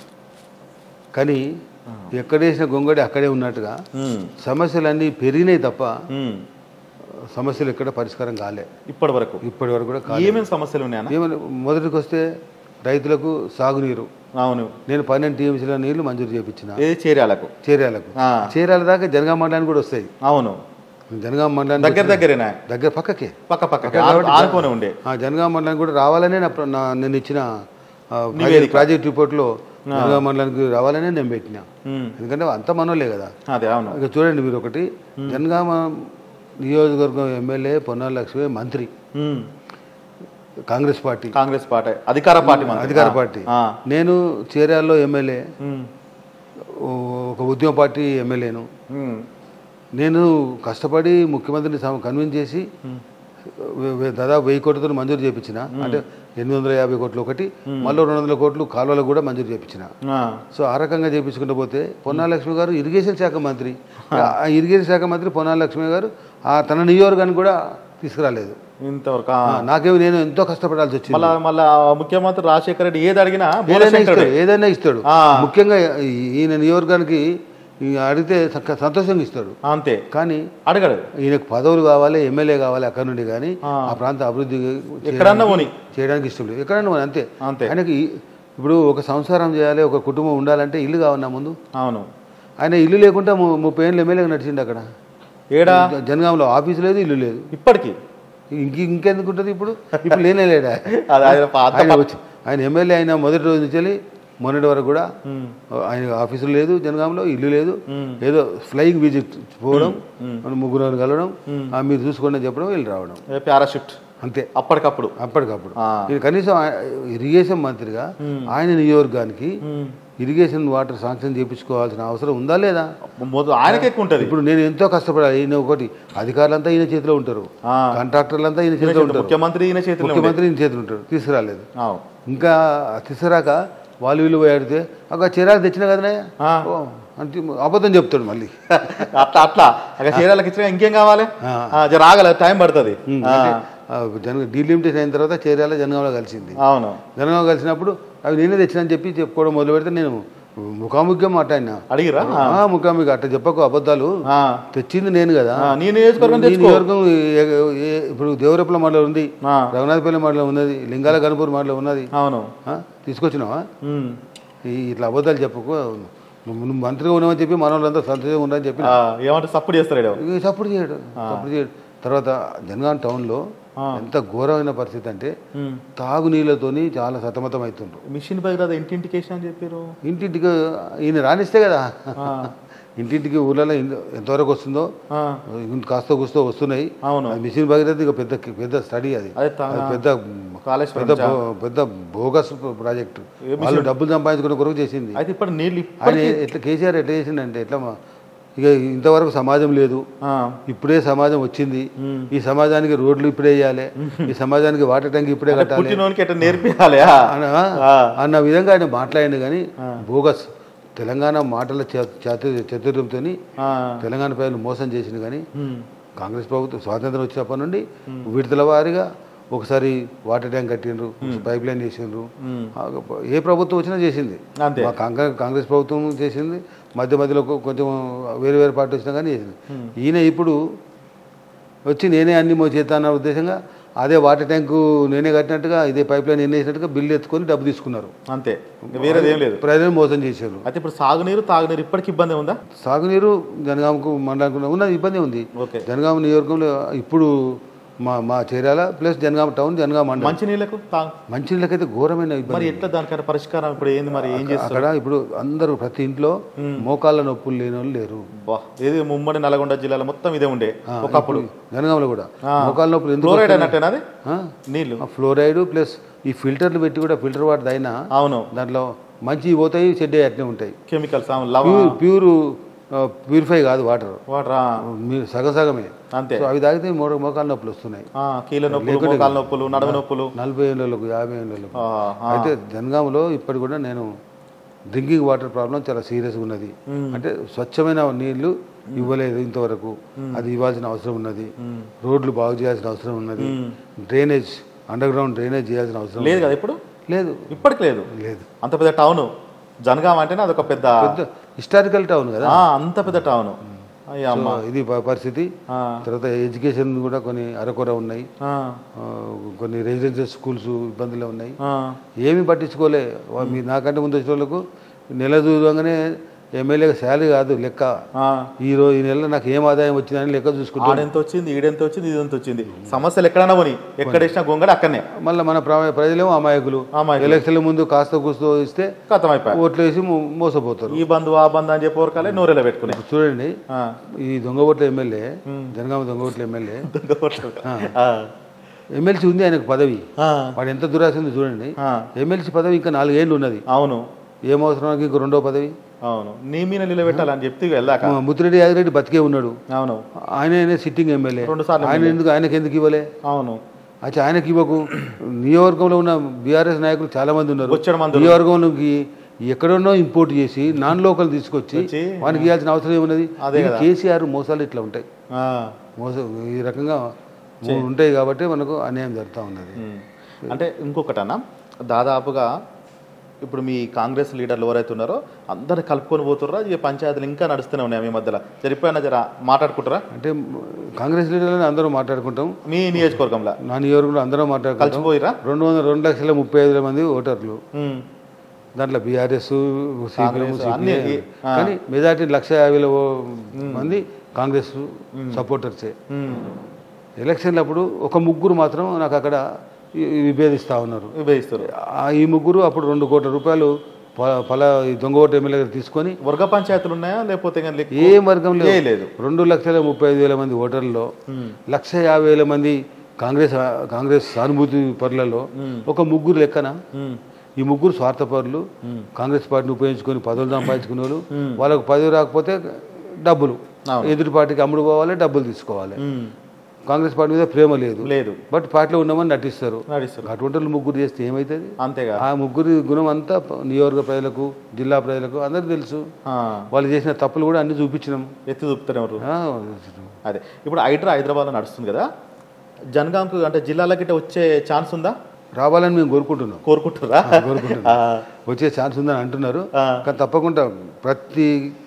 కానీ ఎక్కడేసిన గొంగడి అక్కడే ఉన్నట్టుగా ఉమ్, సమస్యలన్నీ పెరిగినాయి తప్ప ఉమ్. సమస్యలు ఎక్కడ పరిష్కారం కాలే ఇప్పటి వరకు ఇప్పటి వరకు కూడా కాలే ఏమేమి సమస్యలు ఉన్నాయన్న ఏమని మొదటికి వస్తే రైతులకు సాగునీరు అవును నేను పన్నెండు టీఎంసీల నీళ్లు మంజూరు చేయించిన ఏది చేర్యాలకు చేర్యాలకు ఆ. చేర్యాల దాకా జనగామ మండలానికి కూడా వస్తాయి అవును జనగామ మండలానికి దగ్గర దగ్గరేనా దగ్గర పక్కకే పక్క పక్క కాబట్టి ఆనుకొని ఉండే ఆ జనగామ మండలానికి కూడా రావాలనే నా ప్ర- నా- నేను ఇచ్చిన ఆ, నివేదిక. ప్రాజెక్ట్ రిపోర్ట్లో జనగామ మండలానికి రావాలనే నేను పెట్టిన ఉమ్, ఎందుకంటే అంత మనోలే కదా అదే అవును ఇక చూడండి మీరు ఒకటి జనగామ నియోజకవర్గం ఎమ్మెల్యే పొన్నాల లక్ష్మి మంత్రి ఉమ్, కాంగ్రెస్ పార్టీ కాంగ్రెస్ పార్టీ అధికార పార్టీ మన అధికార పార్టీ ఆ, నేను చేర్యాల్లో ఎమ్మెల్యే ఉమ్, ఒక ఉద్యమ పార్టీ ఎమ్మెల్యేను ఉమ్, నేను కష్టపడి ముఖ్యమంత్రిని సమ- కన్విన్స్ చేసి వె- వె- దాదాపు వెయ్యి కోట్లతో మంజూరు చేయించిన అంటే ఎనిమిది వందల యాభై కోట్లు ఒకటి మళ్ళీ రెండు వందల కోట్లు కాలువలకు కూడా మంజూరు చేయించిన ఆ, సో ఆ రకంగా చేయించుకుంటూ పోతే పొన్నాల లక్ష్మి గారు ఇరిగేషన్ శాఖ మంత్రి ఆ ఇరిగేషన్ శాఖ మంత్రి పొన్నాల లక్ష్మి గారు ఆ తన నియోజకవర్గాన్ని కూడా తీసుకురాలేదు ఇంతవరకు ఆ. ఆ, నాకేమి నేను ఎంతో కష్టపడాల్సి వచ్చింది మళ్ళా మళ్ళా ముఖ్యమంత్రి రాజశేఖర రెడ్డి ఏది అడిగినా ఏదైనా బోలశంకరుడే. ఇస్తాడు ఏదైనా ఇస్తాడు ఆ. ముఖ్యంగా ఈ- ఈయన నియోజకవర్గానికి ఈ అడిగితే సక్క- సంతోషంగా ఇస్తాడు అంతే కానీ అడగడు ఈయనకు పదవులు కావాలి ఎమ్మెల్యే కావాలి అక్కడ నుండి కానీ ఆ. ఆ ప్రాంత అభివృద్ధి ఎక్కడన్నా పోనీ. చేయడానికి ఇష్టం లేదు ఎక్కడన్నా పోనీ, అంతే అంతే. ఆయనకి ఈ- ఇప్పుడు ఒక సంసారం చేయాలి ఒక కుటుంబం ఉండాలంటే ఇల్లు కావన్నా ముందు అవును ఆయన ఇల్లు లేకుండా ము- ముప్పై ఏళ్ళు ఎమ్మెల్యేగా నడిచిండు అక్కడ ఏడా జ- జనగాంలో ఆఫీస్ లేదు ఇల్లు లేదు ఇప్పటికి ఇంక ఇంకెందుకు ఉంటుంది ఇప్పుడు ఇప్పుడు లేనే లేడా అది ఆయన పాత ఆయన వచ్చి ఆయన ఎమ్మెల్యే అయిన మొదటి రోజు నుంచి వెళ్ళి మొన్నటి వరకు కూడా ఆయన ఆఫీసు లేదు జనగాంలో ఇల్లు లేదు ఏదో ఫ్లయింగ్ విజిట్ పోవడం మన ముగ్గురు కలవడం ఆ, మీరు చూసుకోండి అని చెప్పడం వెళ్ళి రావడం పారాషూట్ అంతే అప్పటికప్పుడు అప్పటికప్పుడు ఆ. ఇది కనీసం ఆ- ఇరిగేషన్ మంత్రిగా ఆయన నియోజకవర్గానికి ఇరిగేషన్ వాటర్ శాంక్షన్ చేయించుకోవాల్సిన అవసరం ఉందా లేదా మొదలు ఆయనకి ఎక్కువ ఉంటుంది ఇప్పుడు నేను ఎంతో కష్టపడాలి ఈయన ఒకటి అధికారులంతా ఈయన చేతిలో ఉంటారు ఆ. కాంట్రాక్టర్లంతా ఈయన చేతిలో ఉంటారు ముఖ్యమంత్రి ఈయన చేతిలో ఉండే. ముఖ్యమంత్రి ఈయన చేతిలో ఉంటారు తీసుకురాలేదు అవు. ఇంకా తీసుకురాక వాళ్ళు వీళ్ళు పోయి అడిగితే ఒక చీరాలు తెచ్చిన కదనే ఆ. అంటే అబద్ధం చెప్తాడు మళ్ళీ అట్లా అట్లా అక్కడ చీరాలకు ఇచ్చిన ఇంకేం కావాలి ఆ. ఆ, జర ఆగల టైం పడుతుంది ఆ, ఆ, జన డీలిమిటేషన్ అయిన తర్వాత చీరాల జనగాంలో కలిసింది అవును జనగాం కలిసినప్పుడు అవి నేనే తెచ్చినని చెప్పి చెప్పుకోవడం మొదలు పెడితే నేను ముఖాముఖిగా మాట్లాడినా అడిగిరా ఆ, ముఖాముఖి అట్ట చెప్పకు అబద్ధాలు ఆ. తెచ్చింది నేను కదా ఆ, నీ నియోజకవర్గం నీ తెచ్చుకో నియోజకవర్గం ఏ- ఏ- ఇప్పుడు దేవరపల్లి మండలం ఉంది ఆ. రఘునాథపల్లి మండలం ఉన్నది లింగాల గణపూర్ మండలం ఉన్నది అవును ఆ, తీసుకొచ్చినావా ఉమ్. ఈ ఇట్లా అబద్ధాలు చెప్పకు నువ్వు నువ్వు మంత్రిగా ఉన్నావని చెప్పి మన వాళ్ళంతా సంతోషంగా ఉండని చెప్పి ఆ, ఏమంటే సపోర్ట్ చేస్తాడు ఈడ. ఇక సపోర్ట్ చేయడు సపోర్ట్ చేయడు తర్వాత జనగాం టౌన్లో ఎంత ఘోరమైన పరిస్థితి అంటే ఉమ్. తాగునీళ్ళతోని చాలా సతమతం అవుతుండ్రు మిషన్ భగీరథ ఇంటింటికి వేసిన అని చెప్పారు ఇంటింటికి ఈయన రాణిస్తే కదా ఆ. ఇంటింటికి ఊళ్ళలో ఎంత- ఎంతవరకు వస్తుందో ఆ, ఇంత కాస్త కూస్తో వస్తున్నాయి అవును అది మిషన్ భగీరథ ఇక పెద్ద పెద్ద స్టడీ అది అదే తా- అది పెద్ద కాళేశ్వరం పెద్ద బో- పెద్ద బోగస్ ప్రాజెక్టు వాళ్ళు డబ్బులు సంపాదించుకునే కొరకు చేసింది అయితే ఇప్పుడు నీళ్ళు ఆయన ఇప్పటికీ ఎట్లా కేసీఆర్ ఎట్లా చేసిండంటే ఎట్లా మా- ఇక ఇంతవరకు సమాజం లేదు ఆ, ఇప్పుడే సమాజం వచ్చింది ఈ సమాజానికి రోడ్లు ఇప్పుడే వేయాలి ఈ సమాజానికి వాటర్ ట్యాంక్ ఇప్పుడే కట్టాలి పుట్టినోనికి ఎట్లా నేర్పియాలి ఆ. అన్న ఆ. అన్న విధంగా ఆయన మాట్లాడింది కానీ బోగస్ తెలంగాణ మాటల చతుర్యంతో ఆ, తెలంగాణ ప్రజలు మోసం చేసింది కానీ ఉమ్. కాంగ్రెస్ ప్రభుత్వం స్వాతంత్రం వచ్చినప్పటి నుండి విడతల వారీగా ఒకసారి వాటర్ ట్యాంక్ కట్టిండ్రు పైప్ లైన్ చేసిండ్రు ఉమ్. ఆ, ఏ ప్రభుత్వం వచ్చినా చేసింది అంతే. మా కాంగ్రెస్ కాంగ్రెస్ ప్రభుత్వం చేసింది మధ్య మధ్యలో కొ- కొంచెం వేరే వేరే పార్టీ వచ్చినా కానీ చేసింది ఈయన ఇప్పుడు వచ్చి నేనే అన్ని మో చేస్తా అన్న ఉద్దేశంగా అదే వాటర్ ట్యాంకు నేనే కట్టినట్టుగా ఇదే పైప్ లైన్ నేనే వేసినట్టుగా బిల్లు ఎత్తుకొని డబ్బు తీసుకున్నారు అంతే ఇంకా వేరేది ఏం లేదు ప్రజలను మోసం చేశారు అయితే ఇప్పుడు సాగునీరు తాగునీరు ఇప్పటికి ఇబ్బంది ఉందా సాగునీరు జనగాంకు మండలానికి ఉన్నది ఇబ్బంది ఉంది ఓకే జనగామ నియోజకవర్గంలో ఇప్పుడు మా మా చేరాల ప్లస్ జనగామ టౌన్ జనగామ మండలం మంచి నీళ్ళకు తా- మంచినీళ్ళకైతే ఘోరమైన ఇబ్బంది మరి ఎట్లా దానికైనా పరిష్కారం ఇప్పుడు ఏంది మరి ఏం చేస్తారు అక్కడ ఇప్పుడు అందరూ ప్రతి ఇంట్లో మోకాళ్ళ నొప్పులు లేని వాళ్ళు లేరు బా, ఏది ముమ్మడి నల్గొండ జిల్లాలో మొత్తం ఇదే ఉండే ఒకప్పుడు జనగామలో కూడా మోకాళ్ళ నొప్పులు ఎందుకు ఫ్లోరైడ్ అన్నట్టేనా అది ఆ? నీళ్లు ఆ ఫ్లోరైడ్ ప్లస్ ఈ ఫిల్టర్లు పెట్టి కూడా ఫిల్టర్ వాటర్ అయినా అవును దాంట్లో మంచి పోతాయి చెడ్డ అట్నే ఉంటాయి కెమికల్స్ లవ ప్యూర్ ప్యూర్ ప్యూరిఫై కాదు వాటర్ వాటర్ ఆ, మీరు సగం సగమే అంతే సో అవి తాగితే మూడు మోకాళ్ళ నొప్పులు వస్తున్నాయి ఆ, కీళ్ళ నొప్పులు మోకాల నొప్పులు నడుము నొప్పులు నలభై ఏళ్ళకు యాభై ఏళ్ళకు ఆ, ఆ, అయితే జనగామలో ఇప్పటి కూడా నేను డ్రింకింగ్ వాటర్ ప్రాబ్లం చాలా సీరియస్గా ఉన్నది అంటే స్వచ్ఛమైన నీళ్లు ఇవ్వలేదు ఇంతవరకు అది ఇవ్వాల్సిన అవసరం ఉన్నది రోడ్లు బాగు చేయాల్సిన అవసరం ఉన్నది డ్రైనేజ్ అండర్ గ్రౌండ్ డ్రైనేజ్ చేయాల్సిన అవసరం లేదు కదా ఇప్పుడు లేదు ఇప్పటికి లేదు లేదు అంత పెద్ద టౌన్ జనగామ అంటేనే అదొక పెద్ద పెద్ద హిస్టారికల్ టౌన్ కదా ఆ, అంత పెద్ద టౌన్ అయ్యా అమ్మ సో ఇది ప- పరిస్థితి ఆ, తర్వాత ఎడ్యుకేషన్ కూడా కొన్ని అరకొర ఉన్నాయి ఆ, ఆ, కొన్ని రెసిడెన్షియల్ స్కూల్స్ ఇబ్బందులు ఉన్నాయి ఆ, ఏమీ పట్టించుకోలే వా- మీ నాకంటే ముందు వచ్చిన వాళ్ళకు నెల దూరంగానే ఎమ్మెల్యే శాలరీ కాదు లెక్క ఆ. ఈ రోజు ఈ నెల నాకు ఏం ఆదాయం వచ్చిందని లెక్క చూసుకుంటాం ఆడెంత వచ్చింది ఈడెంత వచ్చింది ఇదెంత వచ్చింది సమస్యలు ఎక్కడైనా పోని ఎక్కడ వేసినా గొంగడ అక్కడనే మళ్ళీ మన ప్ర- ప్రజలేమో అమాయకులు అమాయకులు. ఎలక్షన్ల ముందు కాస్త కూస్తో ఇస్తే ఖతం అయిపోయి ఓట్లు వేసి మో- మోసపోతారు ఈ బంధు ఆ బంధు అని చెప్పి ఊరకాలే నూరెలో పెట్టుకునే చూడండి ఆ. ఈ దొంగ ఓట్ల ఎమ్మెల్యే జనగామ దొంగ ఓట్ల ఎమ్మెల్యే దొంగ ఓట్లు. ఆ, ఎమ్మెల్సీ ఉంది ఆయనకు పదవి ఆ, వాడు ఎంత దురాశ ఉంది చూడండి ఆ, ఎమ్మెల్సీ పదవి ఇంకా నాలుగేళ్ళు ఉన్నది అవును ఏం అవసరానికి ఇంకో రెండో పదవి అవును నీ మీద నిలబెట్టాలని చెప్తే వెళ్ళాక మా ముత్తిరెడ్డి యాదిరెడ్డి బతికే ఉన్నాడు అవును ఆయన సిట్టింగ్ ఎమ్మెల్యే రెండు సార్లు ఆయన ఎందుకు ఆయనకి ఎందుకు ఇవ్వలే అవును అయితే ఆయనకి ఇవ్వకు నియోజకవర్గంలో ఉన్న బీఆర్ఎస్ నాయకులు చాలా మంది ఉన్నారు బొచ్చెడు మంది నియోజకవర్గంలోకి ఎక్కడన్నో ఇంపోర్ట్ చేసి నాన్ లోకల్ తీసుకొచ్చి వచ్చి, వానికి ఇవ్వాల్సిన అవసరం ఏమున్నది అదే ఇది కదా. కేసీఆర్ మోసాలు ఇట్లా ఉంటాయి ఆ, మోసం ఈ రకంగా మూడు ఉంటాయి కాబట్టి మనకు అన్యాయం జరుగుతూ ఉన్నది ఉమ్. అంటే ఇంకొకటన్నా దాదాపుగా ఇప్పుడు మీ కాంగ్రెస్ లీడర్లు ఎవరైతే ఉన్నారో అందరు కలుపుకొని పోతుర్రా ఈ పంచాయతీలు ఇంకా నడుస్తూనే ఉన్నాయి మీ మధ్యలో జరిపోయినా జర మాట్లాడుకుంటారా అంటే కాంగ్రెస్ లీడర్లను అందరూ మాట్లాడుకుంటాం మీ నియోజకవర్గంలో నా నియోజకవర్గంలో అందరూ మాట్లాడుకుంటాం కలిసిపోయిరా రెండు వందల రెండు లక్షల ముప్పై ఐదు మంది ఓటర్లు ఉమ్. దాంట్లో బీఆర్ఎస్ కాంగ్రెస్ అన్ని ఈ- ఆ. కానీ మెజార్టీ లక్ష యాభై వేల ఓ- మంది కాంగ్రెస్ సపోర్టర్సే ఉమ్. ఎలక్షన్లప్పుడు ఒక ముగ్గురు మాత్రం నాకు అక్కడ వి- విభేదిస్తా ఉన్నారు విభజిస్తారు ఆ ఈ ముగ్గురు అప్పుడు రెండు కోట్ల రూపాయలు ప- పలా ఈ దొంగ ఓటు ఎమ్మెల్యే గారు తీసుకొని వర్గ పంచాయతీలు ఉన్నాయా లేకపోతే ఇంకా లెక్క- ఏ వర్గం ఏ లేదు లేదు రెండు లక్షల ముప్పై ఐదు వేల మంది ఓటర్లలో ఉమ్. లక్ష యాభై వేల మంది కాంగ్రెస్ కాంగ్రెస్ సానుభూతి పరులలో ఒక ముగ్గురు లెక్కన ఉమ్. ఈ ముగ్గురు స్వార్థపరులు కాంగ్రెస్ పార్టీని ఉపయోగించుకొని పదవులు సంపాదించుకునే వాళ్ళు వాళ్ళకు పదవి రాకపోతే డబ్బులు అవును. ఎదుటి పార్టీకి అమ్ముడు పోవాలి డబ్బులు తీసుకోవాలి ఉమ్. కాంగ్రెస్ పార్టీ మీద ప్రేమ లేదు లేదు బట్ పార్టీలో ఉన్నామని నటిస్తారు నడుస్తారు అటువంటి వాళ్ళు ముగ్గురు చేస్తే ఏమవుతుంది అంతేగా ఆ ముగ్గురు గుణం అంతా ప- నియోజక ప్రజలకు జిల్లా ప్రజలకు అందరికీ తెలుసు ఆ. వాళ్ళు చేసిన తప్పులు కూడా అన్ని చూపించినాం ఎత్తి చూపుతారు ఎవరు ఆ, అదే ఇప్పుడు హైడ్రా హైదరాబాద్లో నడుస్తుంది కదా జనగాంకు అంటే జిల్లాల గిట్ట వచ్చే ఛాన్స్ ఉందా రావాలని మేము కోరుకుంటున్నాం కోరుకుంటురా కోరుకుంటున్నాం ఆ, వచ్చే ఛాన్స్ ఉందని అంటున్నారు ఆ. కానీ తప్పకుండా ప్రతి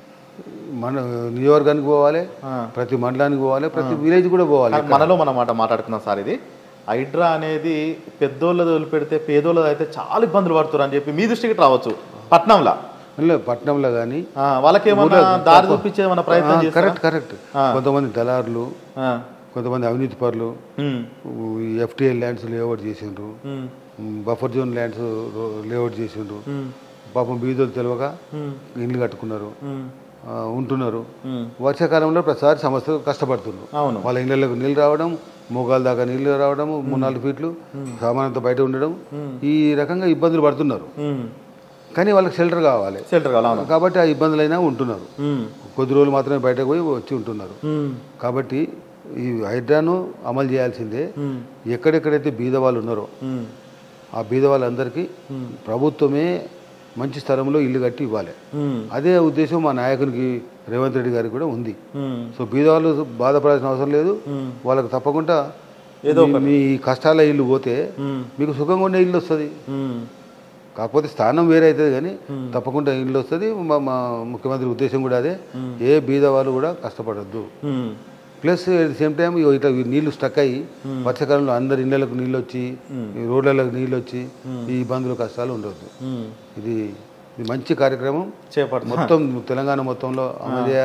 మన నియోజకవర్గానికి పోవాలి ఆ. ప్రతి మండలానికి పోవాలి ప్రతి విలేజ్ కూడా పోవాలి కానీ మనలో మనం మాట మాట్లాడుకున్నాం సార్ ఇది హైడ్రా అనేది పెద్దోళ్ళది వదిలిపెడితే పేదోళ్ళది అయితే చాలా ఇబ్బందులు పడుతున్నారు అని చెప్పి మీ దృష్టికి రావచ్చు పట్నంలో మళ్ళీ పట్టణంలో కానీ ఆ, వాళ్ళకి ఏమన్నా దారి చూపించే ఏమన్నా ప్రయత్నం చేస్తారా కరెక్ట్ కరెక్ట్ కొంతమంది దళారులు ఆ, కొంతమంది అవినీతి పరులు ఉమ్, ఎఫ్టీఎల్ ల్యాండ్స్ లేఅవుట్ చేసిండ్రు ఉమ్, బఫర్ జోన్ ల్యాండ్స్ లేఅవుట్ చేసిండ్రు ఉమ్, పాపం బీదోలు తెలియక ఉమ్, ఇండ్లు కట్టుకున్నారు ఉమ్, ఆ, ఉంటున్నారు ఉమ్. వర్షాకాలంలో ప్రతిసారి సమస్య కష్టపడుతున్నారు అవును వాళ్ళ ఇళ్ళకి నీళ్ళు రావడం మోగాల దాకా నీళ్ళు రావడం మూడు నాలుగు ఫీట్లు సామానంతో బయట ఉండడం ఈ రకంగా ఇబ్బందులు పడుతున్నారు ఉమ్, కానీ వాళ్ళకి షెల్టర్ కావాలి షెల్టర్ కావాలి అవును కాబట్టి ఆ ఇబ్బందులైనా ఉంటున్నారు ఉమ్, కొద్ది రోజులు మాత్రమే బయటకు పోయి వచ్చి ఉంటున్నారు ఉమ్, కాబట్టి ఈ హైడ్రాను అమలు చేయాల్సిందే ఉమ్, ఎక్కడెక్కడైతే బీద వాళ్ళు ఉన్నారో ఉమ్, ఆ బీద వాళ్ళందరికీ ప్రభుత్వమే మంచి స్థలంలో ఇల్లు కట్టి ఇవ్వాలి ఉమ్, అదే ఉద్దేశం మా నాయకునికి రేవంత్ రెడ్డి గారికి కూడా ఉంది ఉమ్, సో బీద వాళ్ళు బాధపడాల్సిన అవసరం లేదు ఉమ్. వాళ్ళకి తప్పకుండా ఏదో మీ- మీ కష్టాల ఇల్లు పోతే ఉమ్, మీకు సుఖంగా ఉండే ఇల్లు వస్తుంది ఉమ్, కాకపోతే స్థానం వేరే అవుతుంది కానీ తప్పకుండా ఇల్లు వస్తుంది మా మా ముఖ్యమంత్రి ఉద్దేశం కూడా అదే ఏ బీద వాళ్ళు కూడా కష్టపడద్దు ఉమ్, plus at the same time ఇట్లా ఈ నీళ్లు స్టక్ అయ్యి వర్షాకాలంలో అందరి ఇళ్ళకు నీళ్ళు వచ్చి ఈ రోడ్లకు నీళ్ళు వచ్చి ఈ ఇబ్బందులు కష్టాలు ఉండొద్దు ఉమ్. ఇది ఇది మంచి కార్యక్రమం చేపడుతుంది మొత్తం తెలంగాణ మొత్తంలో అమలు చేయాలి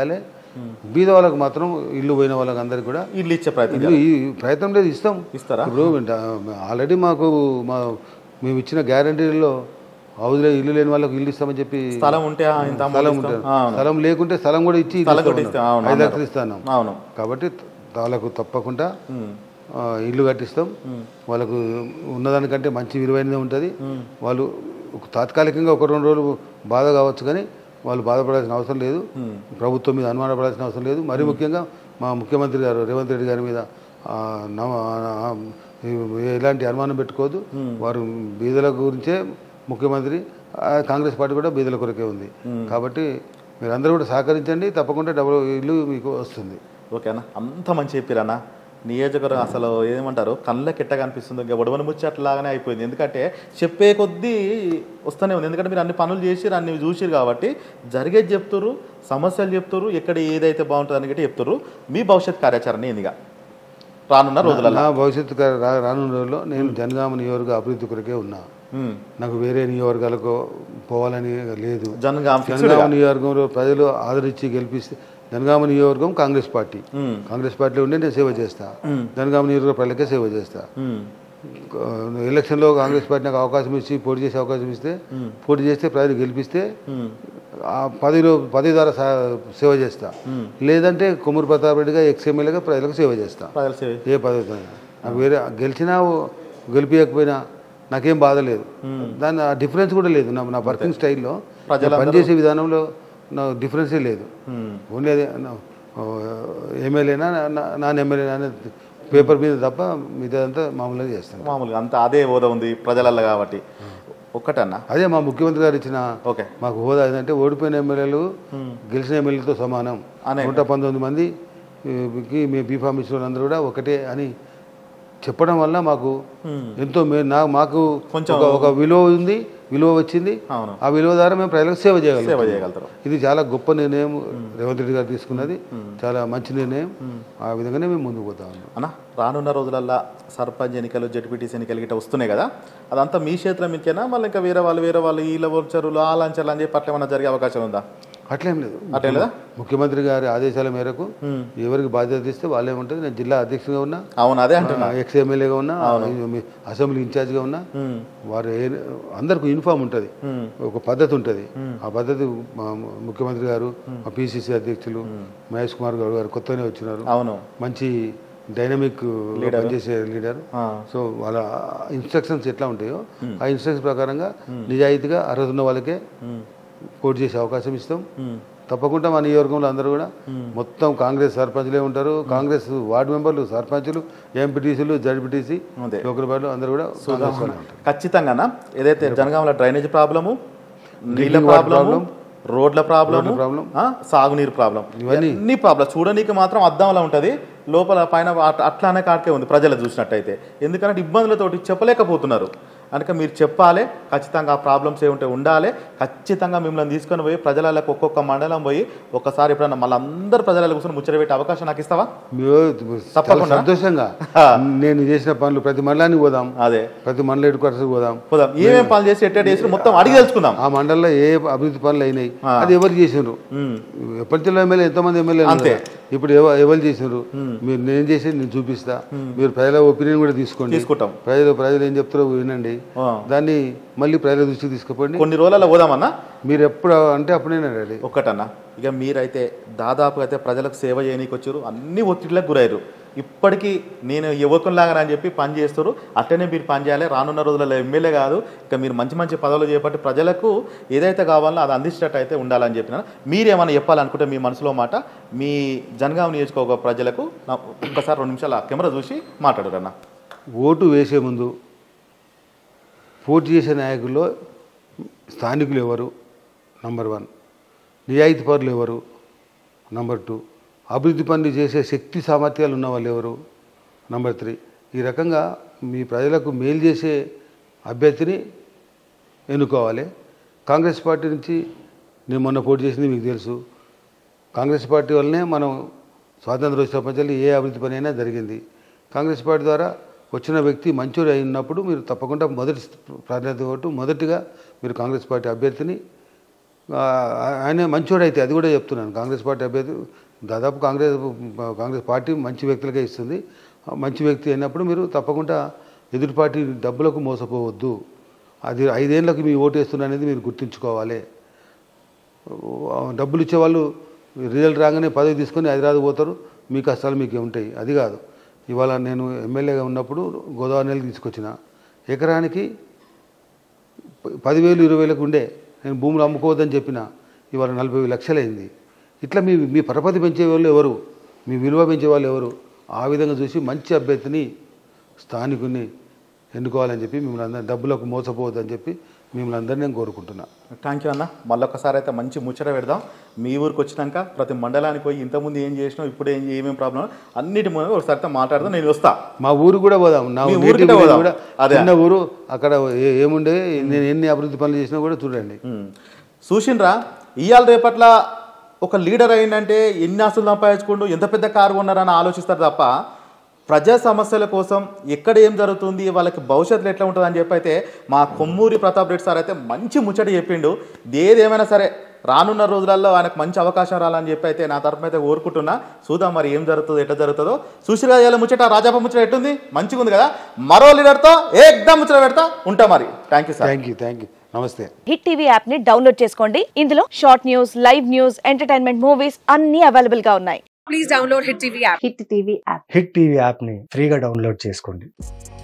బీద వాళ్ళకు మాత్రం ఇల్లు పోయిన వాళ్ళకి అందరికి కూడా ఇల్లు ఇచ్చే ప్రయత్నం ఇల్లు ఈ ప్రయత్నం లేదు ఇస్తాం ఇస్తారా? ఇప్పుడు ఆల్రెడీ మాకు మా మేము ఇచ్చిన గ్యారంటీలో హౌస్ ఇల్లు లేని వాళ్ళకి ఇల్లు ఇస్తామని చెప్పి స్థలం ఉంటే ఆ, ఇంత amount స్థలం ఇస్తాం. ఉంటుంది ఆ, అవును. స్థలం లేకుంటే స్థలం కూడా ఇచ్చి ఇల్లు స్థలం కూడా ఇస్తామన్నారు. ఇస్తాం, అవును, ఐదు అన్నారు. లక్షలు ఇస్తాను అవును కాబట్టి వాళ్ళకు తప్పకుండా ఉమ్. ఆ, ఇల్లు కట్టిస్తాం వాళ్ళకు ఉన్నదానికంటే మంచి విలువైనది ఉంటుంది వాళ్ళు ఒక తాత్కాలికంగా ఒక రెండు రోజులు బాధ కావచ్చు కానీ వాళ్ళు బాధపడాల్సిన అవసరం లేదు ప్రభుత్వం మీద అనుమానపడాల్సిన అవసరం లేదు మరీ ముఖ్యంగా మా ముఖ్యమంత్రి గారు రేవంత్ రెడ్డి గారి మీద ఆ, నవ- ఆ, ఎలాంటి అనుమానం పెట్టుకోవద్దు వారు బీదల గురించే ముఖ్యమంత్రి ఆ, కాంగ్రెస్ పార్టీ కూడా బీదల కొరకే ఉంది కాబట్టి మీరందరూ కూడా సహకరించండి తప్పకుండా డబుల్ ఇల్లు మీకు వస్తుంది ఓకేనా అంత మంచి చెప్పిరన్నా నియోజకవర్గం అసలు ఏమంటారు కళ్ళకి ఎట్టగా అనిపిస్తుంది ఇంకా ఒడవని ముచ్చట్లాగానే అయిపోయింది ఎందుకంటే చెప్పే కొద్దీ వస్తూనే ఉంది ఎందుకంటే మీరు అన్ని పనులు చేసిరు అన్ని చూసిరు కాబట్టి జరిగేది చెప్తారు సమస్యలు చెప్తారు ఎక్కడ ఏదైతే బాగుంటుంది అని చెప్తారు మీ భవిష్యత్ కార్యాచరణ ఏందిగా రానున్న రోజులలో నా భవిష్యత్తు కా- రా- రానున్న రోజుల్లో నేను జనగామ నియోజక అభివృద్ధి కొరకే ఉన్నా ఉమ్. నాకు వేరే నియోజకవర్గాలకు పోవాలని లేదు జనగాం ఫిక్స్డ్ జనగామ నియోజకవర్గంలో ప్రజలు ఆదరించి గెలిపిస్తే జనగామ నియోజకవర్గం కాంగ్రెస్ పార్టీ ఉమ్. కాంగ్రెస్ పార్టీలో ఉండి నేను సేవ చేస్తా జనగామ నియోజకవర్గ ప్రజలకే సేవ చేస్తా ఉమ్. ఎలక్షన్లో కాంగ్రెస్ పార్టీ నాకు అవకాశం ఇచ్చి పోటీ చేసే అవకాశం ఇస్తే పోటీ చేస్తే ప్రజలు గెలిపిస్తే ఆ పదిలో పది ద్వారా సా- సేవ చేస్తా లేదంటే కొమ్మూరు ప్రతాప్ రెడ్డిగా ఎక్స్ ఎమ్మెల్యేగా ప్రజలకు సేవ చేస్తా ప్రజల సేవ ఏ పద్ధతి అయినా. నాకు వేరే గెలిచినా ఓ- గెలిపించకపోయినా నాకేం బాధ లేదు దాని ఆ డిఫరెన్స్ కూడా లేదు నా నా వర్కింగ్ స్టైల్లో ప్రజలందరూ- పనిచేసే విధానంలో నా డిఫరెన్సే లేదు ఉమ్. ఓన్లీ అదే ఎమ్మెల్యేనా నాన్ ఎమ్మెల్యేనా అనేది పేపర్ మీద తప్ప మిగతాదంతా మామూలుగా చేస్తాను మామూలుగా అంత అదే హోదా ఉంది ప్రజలల్లో కాబట్టి ఒక్కటన్నా అదే మా ముఖ్యమంత్రి గారు ఇచ్చిన ఓకే మాకు హోదా ఏంటంటే ఓడిపోయిన ఎమ్మెల్యేలు గెలిచిన ఎమ్మెల్యేలతో సమానం అనే. నూట పంతొమ్మిది మంది ఈ, కి మీ బీఫామ్ ఇచ్చిన వాళ్ళందరూ కూడా ఒకటే అని చెప్పడం వల్ల మాకు ఎంతో మే నా మాకు కొంచెం- ఒక ఒక విలువ ఉంది విలువ వచ్చింది అవును ఆ విలువ ద్వారా మేము ప్రజలకు సేవ సేవ చేయగలం చేయగలుగుతారు ఇది చాలా గొప్ప నిర్ణయం రేవంత్ రెడ్డి గారు తీసుకున్నది చాలా మంచి నిర్ణయం ఆ విధంగానే మేము ముందుకు పోతా ఉన్నాం అన్న రానున్న రోజులల్లో సర్పంచ్ ఎన్నికలు జడ్పీటీసీ ఎన్నికలు గిట్ట వస్తున్నాయి కదా అదంతా మీ క్షేత్రం మీకేనా మళ్ళీ ఇంకా వేరే వాళ్ళు వేరే వాళ్ళు ఈ లవచరులు ఆ లంచర్లు అని చెప్పి అట్లా ఏమన్నా జరిగే అవకాశం ఉందా అట్లేం లేదు అట్లేం లేదా ముఖ్యమంత్రి గారి ఆదేశాల మేరకు ఎవరికి బాధ్యత ఇస్తే వాళ్ళే ఉంటుంది నేను జిల్లా అధ్యక్షుడిగా ఉన్నా అవును అదే అంటున్నా ఎక్స్ ఎమ్మెల్యేగా ఉన్నా మీ అసెంబ్లీ ఇన్ఛార్జ్గా ఉన్నా వారు ఏ అందరికి యూనిఫామ్ ఉంటుంది ఒక పద్ధతి ఉంటుంది ఆ పద్ధతి మా ముఖ్యమంత్రి గారు మా పిసిసి అధ్యక్షులు మహేష్ కుమార్ గౌడ్ గారు కొత్తగానే వచ్చినారు అవును మంచి డైనమిక్ పనిచేసే లీడర్ ఆ. సో వాళ్ళ ఇన్స్ట్రక్షన్స్ ఎట్లా ఉంటాయో ఆ ఇన్స్ట్రక్షన్స్ ప్రకారంగా నిజాయితీగా అర్హత ఉన్న వాళ్ళకే పోటీ చేసే అవకాశం ఇస్తాం తప్పకుండా మా నియోజకవర్గంలో అందరూ కూడా మొత్తం కాంగ్రెస్ సర్పంచ్లే ఉంటారు కాంగ్రెస్ వార్డు మెంబర్లు సర్పంచులు ఎంపీటీసీలు జడ్పీటీసీ అదే. లోకల్ బాడీలు అందరూ కూడా కాంగ్రెస్ వాళ్ళే ఉంటారు ఖచ్చితంగా ఏదైతే జనగాంలో డ్రైనేజ్ ప్రాబ్లము నీళ్ళ Drinking water ప్రాబ్లము problem, రోడ్ల ప్రాబ్లము problem. ఆ, సాగునీరు ప్రాబ్లం ఇవన్నీ. ఇవన్నీ ప్రాబ్లం చూడనీకి మాత్రం అద్దంలా ఉంటుంది లోపల పైన అట్- అట్లానే కాడికే ఉంది ప్రజలు చూసినట్టయితే ఎందుకంటే ఇబ్బందులతోటి చెప్పలేకపోతున్నారు అందుకే మీరు చెప్పాలి ఖచ్చితంగా ఆ ప్రాబ్లమ్స్ ఏముంటే ఉండాలి ఖచ్చితంగా మిమ్మల్ని తీసుకొని పోయి ప్రజలకు ఒక్కొక్క మండలం పోయి ఒక్కసారి ఎప్పుడన్నా మళ్ళీ అందరు ప్రజల కూర్చొని ముచ్చట పెట్టే అవకాశం నాకు ఇస్తావా మీరు చాలా తప్పకుండా. సంతోషంగా ఆ. నేను చేసిన పనులు ప్రతి మండలానికి పోదాం అదే ప్రతి మండల హెడ్ క్వార్టర్స్కి పోదాం పోదాం ఏమేం పనులు చేసి ఎట్ట చేసి మొత్తం అడిగి తెలుసుకుందాం ఆ మండలంలో ఏ అభివృద్ధి పనులు అయినాయి ఆ. అది ఎవరు చేసినారు ఉమ్. ప్రపంచంలో ఎమ్మెల్యే ఎంతమంది ఎమ్మెల్యే అంతే. ఇప్పుడు ఎవ- ఎవరు చేసినారు మీరు నేను చేసేది నేను చూపిస్తా మీరు ప్రజల ఒపీనియన్ కూడా తీసుకోండి తీసుకుంటాం ప్రజలు ప్రజలు ఏం చెప్తారో వినండి ఆ. దాన్ని మళ్ళీ ప్రజల దృష్టికి తీసుకుపోండి కొన్ని రోజులలో పోదామన్నా మీరు ఎప్పుడు అంటే అప్పుడేనా రెడీ ఒక్కటన్నా ఇక మీరైతే దాదాపుగా అయితే ప్రజలకు సేవ చేయనీకి వచ్చారు అన్ని ఒత్తిడిలకు గురయ్యారు ఇప్పటికీ నేను యువకుల్లాగా అని చెప్పి పని చేస్తారు అట్టనే మీరు పని చేయాలి రానున్న రోజులలో ఎమ్మెల్యే కాదు ఇక మీరు మంచి మంచి పదవులు చేపట్టి ప్రజలకు ఏదైతే కావాలో అది అందించేటట్టు అయితే ఉండాలని చెప్పిన మీరేమైనా చెప్పాలనుకుంటే మీ మనసులో మాట మీ జనగాం నియోజకవర్గ ప్రజలకు నా ఒక్కసారి రెండు నిమిషాలు ఆ కెమెరా చూసి మాట్లాడరన్నా ఓటు వేసే ముందు పోటీ చేసే నాయకుల్లో స్థానికులు ఎవరు నంబర్ వన్ నిజాయితీ పరులు ఎవరు నంబర్ టూ అభివృద్ధి పనులు చేసే శక్తి సామర్థ్యాలు ఉన్న వాళ్ళు ఎవరు నంబర్ త్రీ ఈ రకంగా మీ ప్రజలకు మేలు చేసే అభ్యర్థిని ఎన్నుకోవాలి కాంగ్రెస్ పార్టీ నుంచి నేను మొన్న పోటీ చేసింది మీకు తెలుసు కాంగ్రెస్ పార్టీ వల్లనే మనం స్వాతంత్ర వచ్చే ప్రపంచంలో ఏ అభివృద్ధి పని అయినా జరిగింది కాంగ్రెస్ పార్టీ ద్వారా వచ్చిన వ్యక్తి మంచూరి అయినప్పుడు మీరు తప్పకుండా మొదటి ప్రాధాన్యత ఓటు మొదటిగా మీరు కాంగ్రెస్ పార్టీ అభ్యర్థిని ఆ, ఆయన మంచోడు అయితే అది కూడా చెప్తున్నాను కాంగ్రెస్ పార్టీ అభ్యర్థి దాదాపు కాంగ్రెస్ కాంగ్రెస్ పార్టీ మంచి వ్యక్తులకే ఇస్తుంది ఆ మంచి వ్యక్తి అయినప్పుడు మీరు తప్పకుండా ఎదుటి పార్టీ డబ్బులకు మోసపోవద్దు అది ఐదేళ్లకు మీ ఓటు వేస్తున్నా అనేది మీరు గుర్తుంచుకోవాలి డబ్బులు ఇచ్చేవాళ్ళు రిజల్ట్ రాగానే పదవి తీసుకొని హైదరాబాద్ పోతారు మీ కష్టాలు మీకు ఉంటాయి అది కాదు ఇవాళ నేను ఎమ్మెల్యేగా ఉన్నప్పుడు గోదావరి నెలకి తీసుకొచ్చిన ఎకరానికి ప- పదివేలు ఇరవై వేలకు ఉండే నేను భూములు అమ్ముకోవద్దని చెప్పిన ఇవాళ నలభై లక్షలైంది ఇట్లా మీ మీ పరపతి పెంచే వాళ్ళు ఎవరు మీ విలువ పెంచే వాళ్ళు ఎవరు ఆ విధంగా చూసి మంచి అభ్యర్థిని స్థానికుని ఎన్నుకోవాలని చెప్పి మిమ్మల్ని అందరినీ డబ్బులకు మోసపోవద్దని చెప్పి మిమ్మల్ని అందరినీ నేను కోరుకుంటున్నా థ్యాంక్ యూ అన్న మళ్ళొకసారి అయితే మంచి ముచ్చట పెడదాం మీ ఊరికి వచ్చినాక ప్రతి మండలానికి పోయి ఇంతకుముందు ఏం చేసినావు ఇప్పుడు ఏం ఏమేమి ప్రాబ్లం అన్నిటి ముందు ఒకసారి అయితే మాట్లాడదాం నేను వస్తా మా ఊరు కూడా పోదాం నా మీ native ఊరికే village పోదాం. కూడా అదే. చిన్న ఊరు అక్కడ ఏ- ఏముండే నేను ఎన్ని అభివృద్ధి పనులు చేసినా కూడా చూడండి ఉమ్. చూసిండ్రా ఇవాళ రేపట్ల ఒక లీడర్ అయిందంటే ఎన్ని ఆస్తులు సంపాదించుకుంటూ ఎంత పెద్ద కారు ఉన్నారని ఆలోచిస్తారు తప్ప ప్రజా సమస్యల కోసం ఎక్కడ ఏం జరుగుతుంది వాళ్ళకి భవిష్యత్తులో ఎట్లా ఉంటుంది అని చెప్పి అయితే మా కొమ్మూరి ప్రతాప్ రెడ్డి సార్ అయితే మంచి ముచ్చట చెప్పిండు ఏదేమైనా సరే రానున్న రోజులలో ఆయనకు మంచి అవకాశం రాలని చెప్పి అయితే నా తరఫున అయితే కోరుకుంటున్నా చూద్దాం మరి ఏం జరుగుతుందో ఎట్లా జరుగుతుందో సుశీల్ గారి ముచ్చట రాజాప ముచ్చట ఎట్టుంది మంచిగా ఉంది కదా మరో లీడర్తో ఏకదమ్ ముచ్చట పెడతా ఉంటా మరి thank you sir thank you thank you నమస్తే హిట్ టీవీ యాప్ ని డౌన్లోడ్ చేసుకోండి ఇందులో short news live news entertainment movies అన్ని అవైలబుల్ గా ఉన్నాయి please download Hit TV app. Hit TV app Hit TV యాప్ని ఫ్రీగా డౌన్లోడ్ చేసుకోండి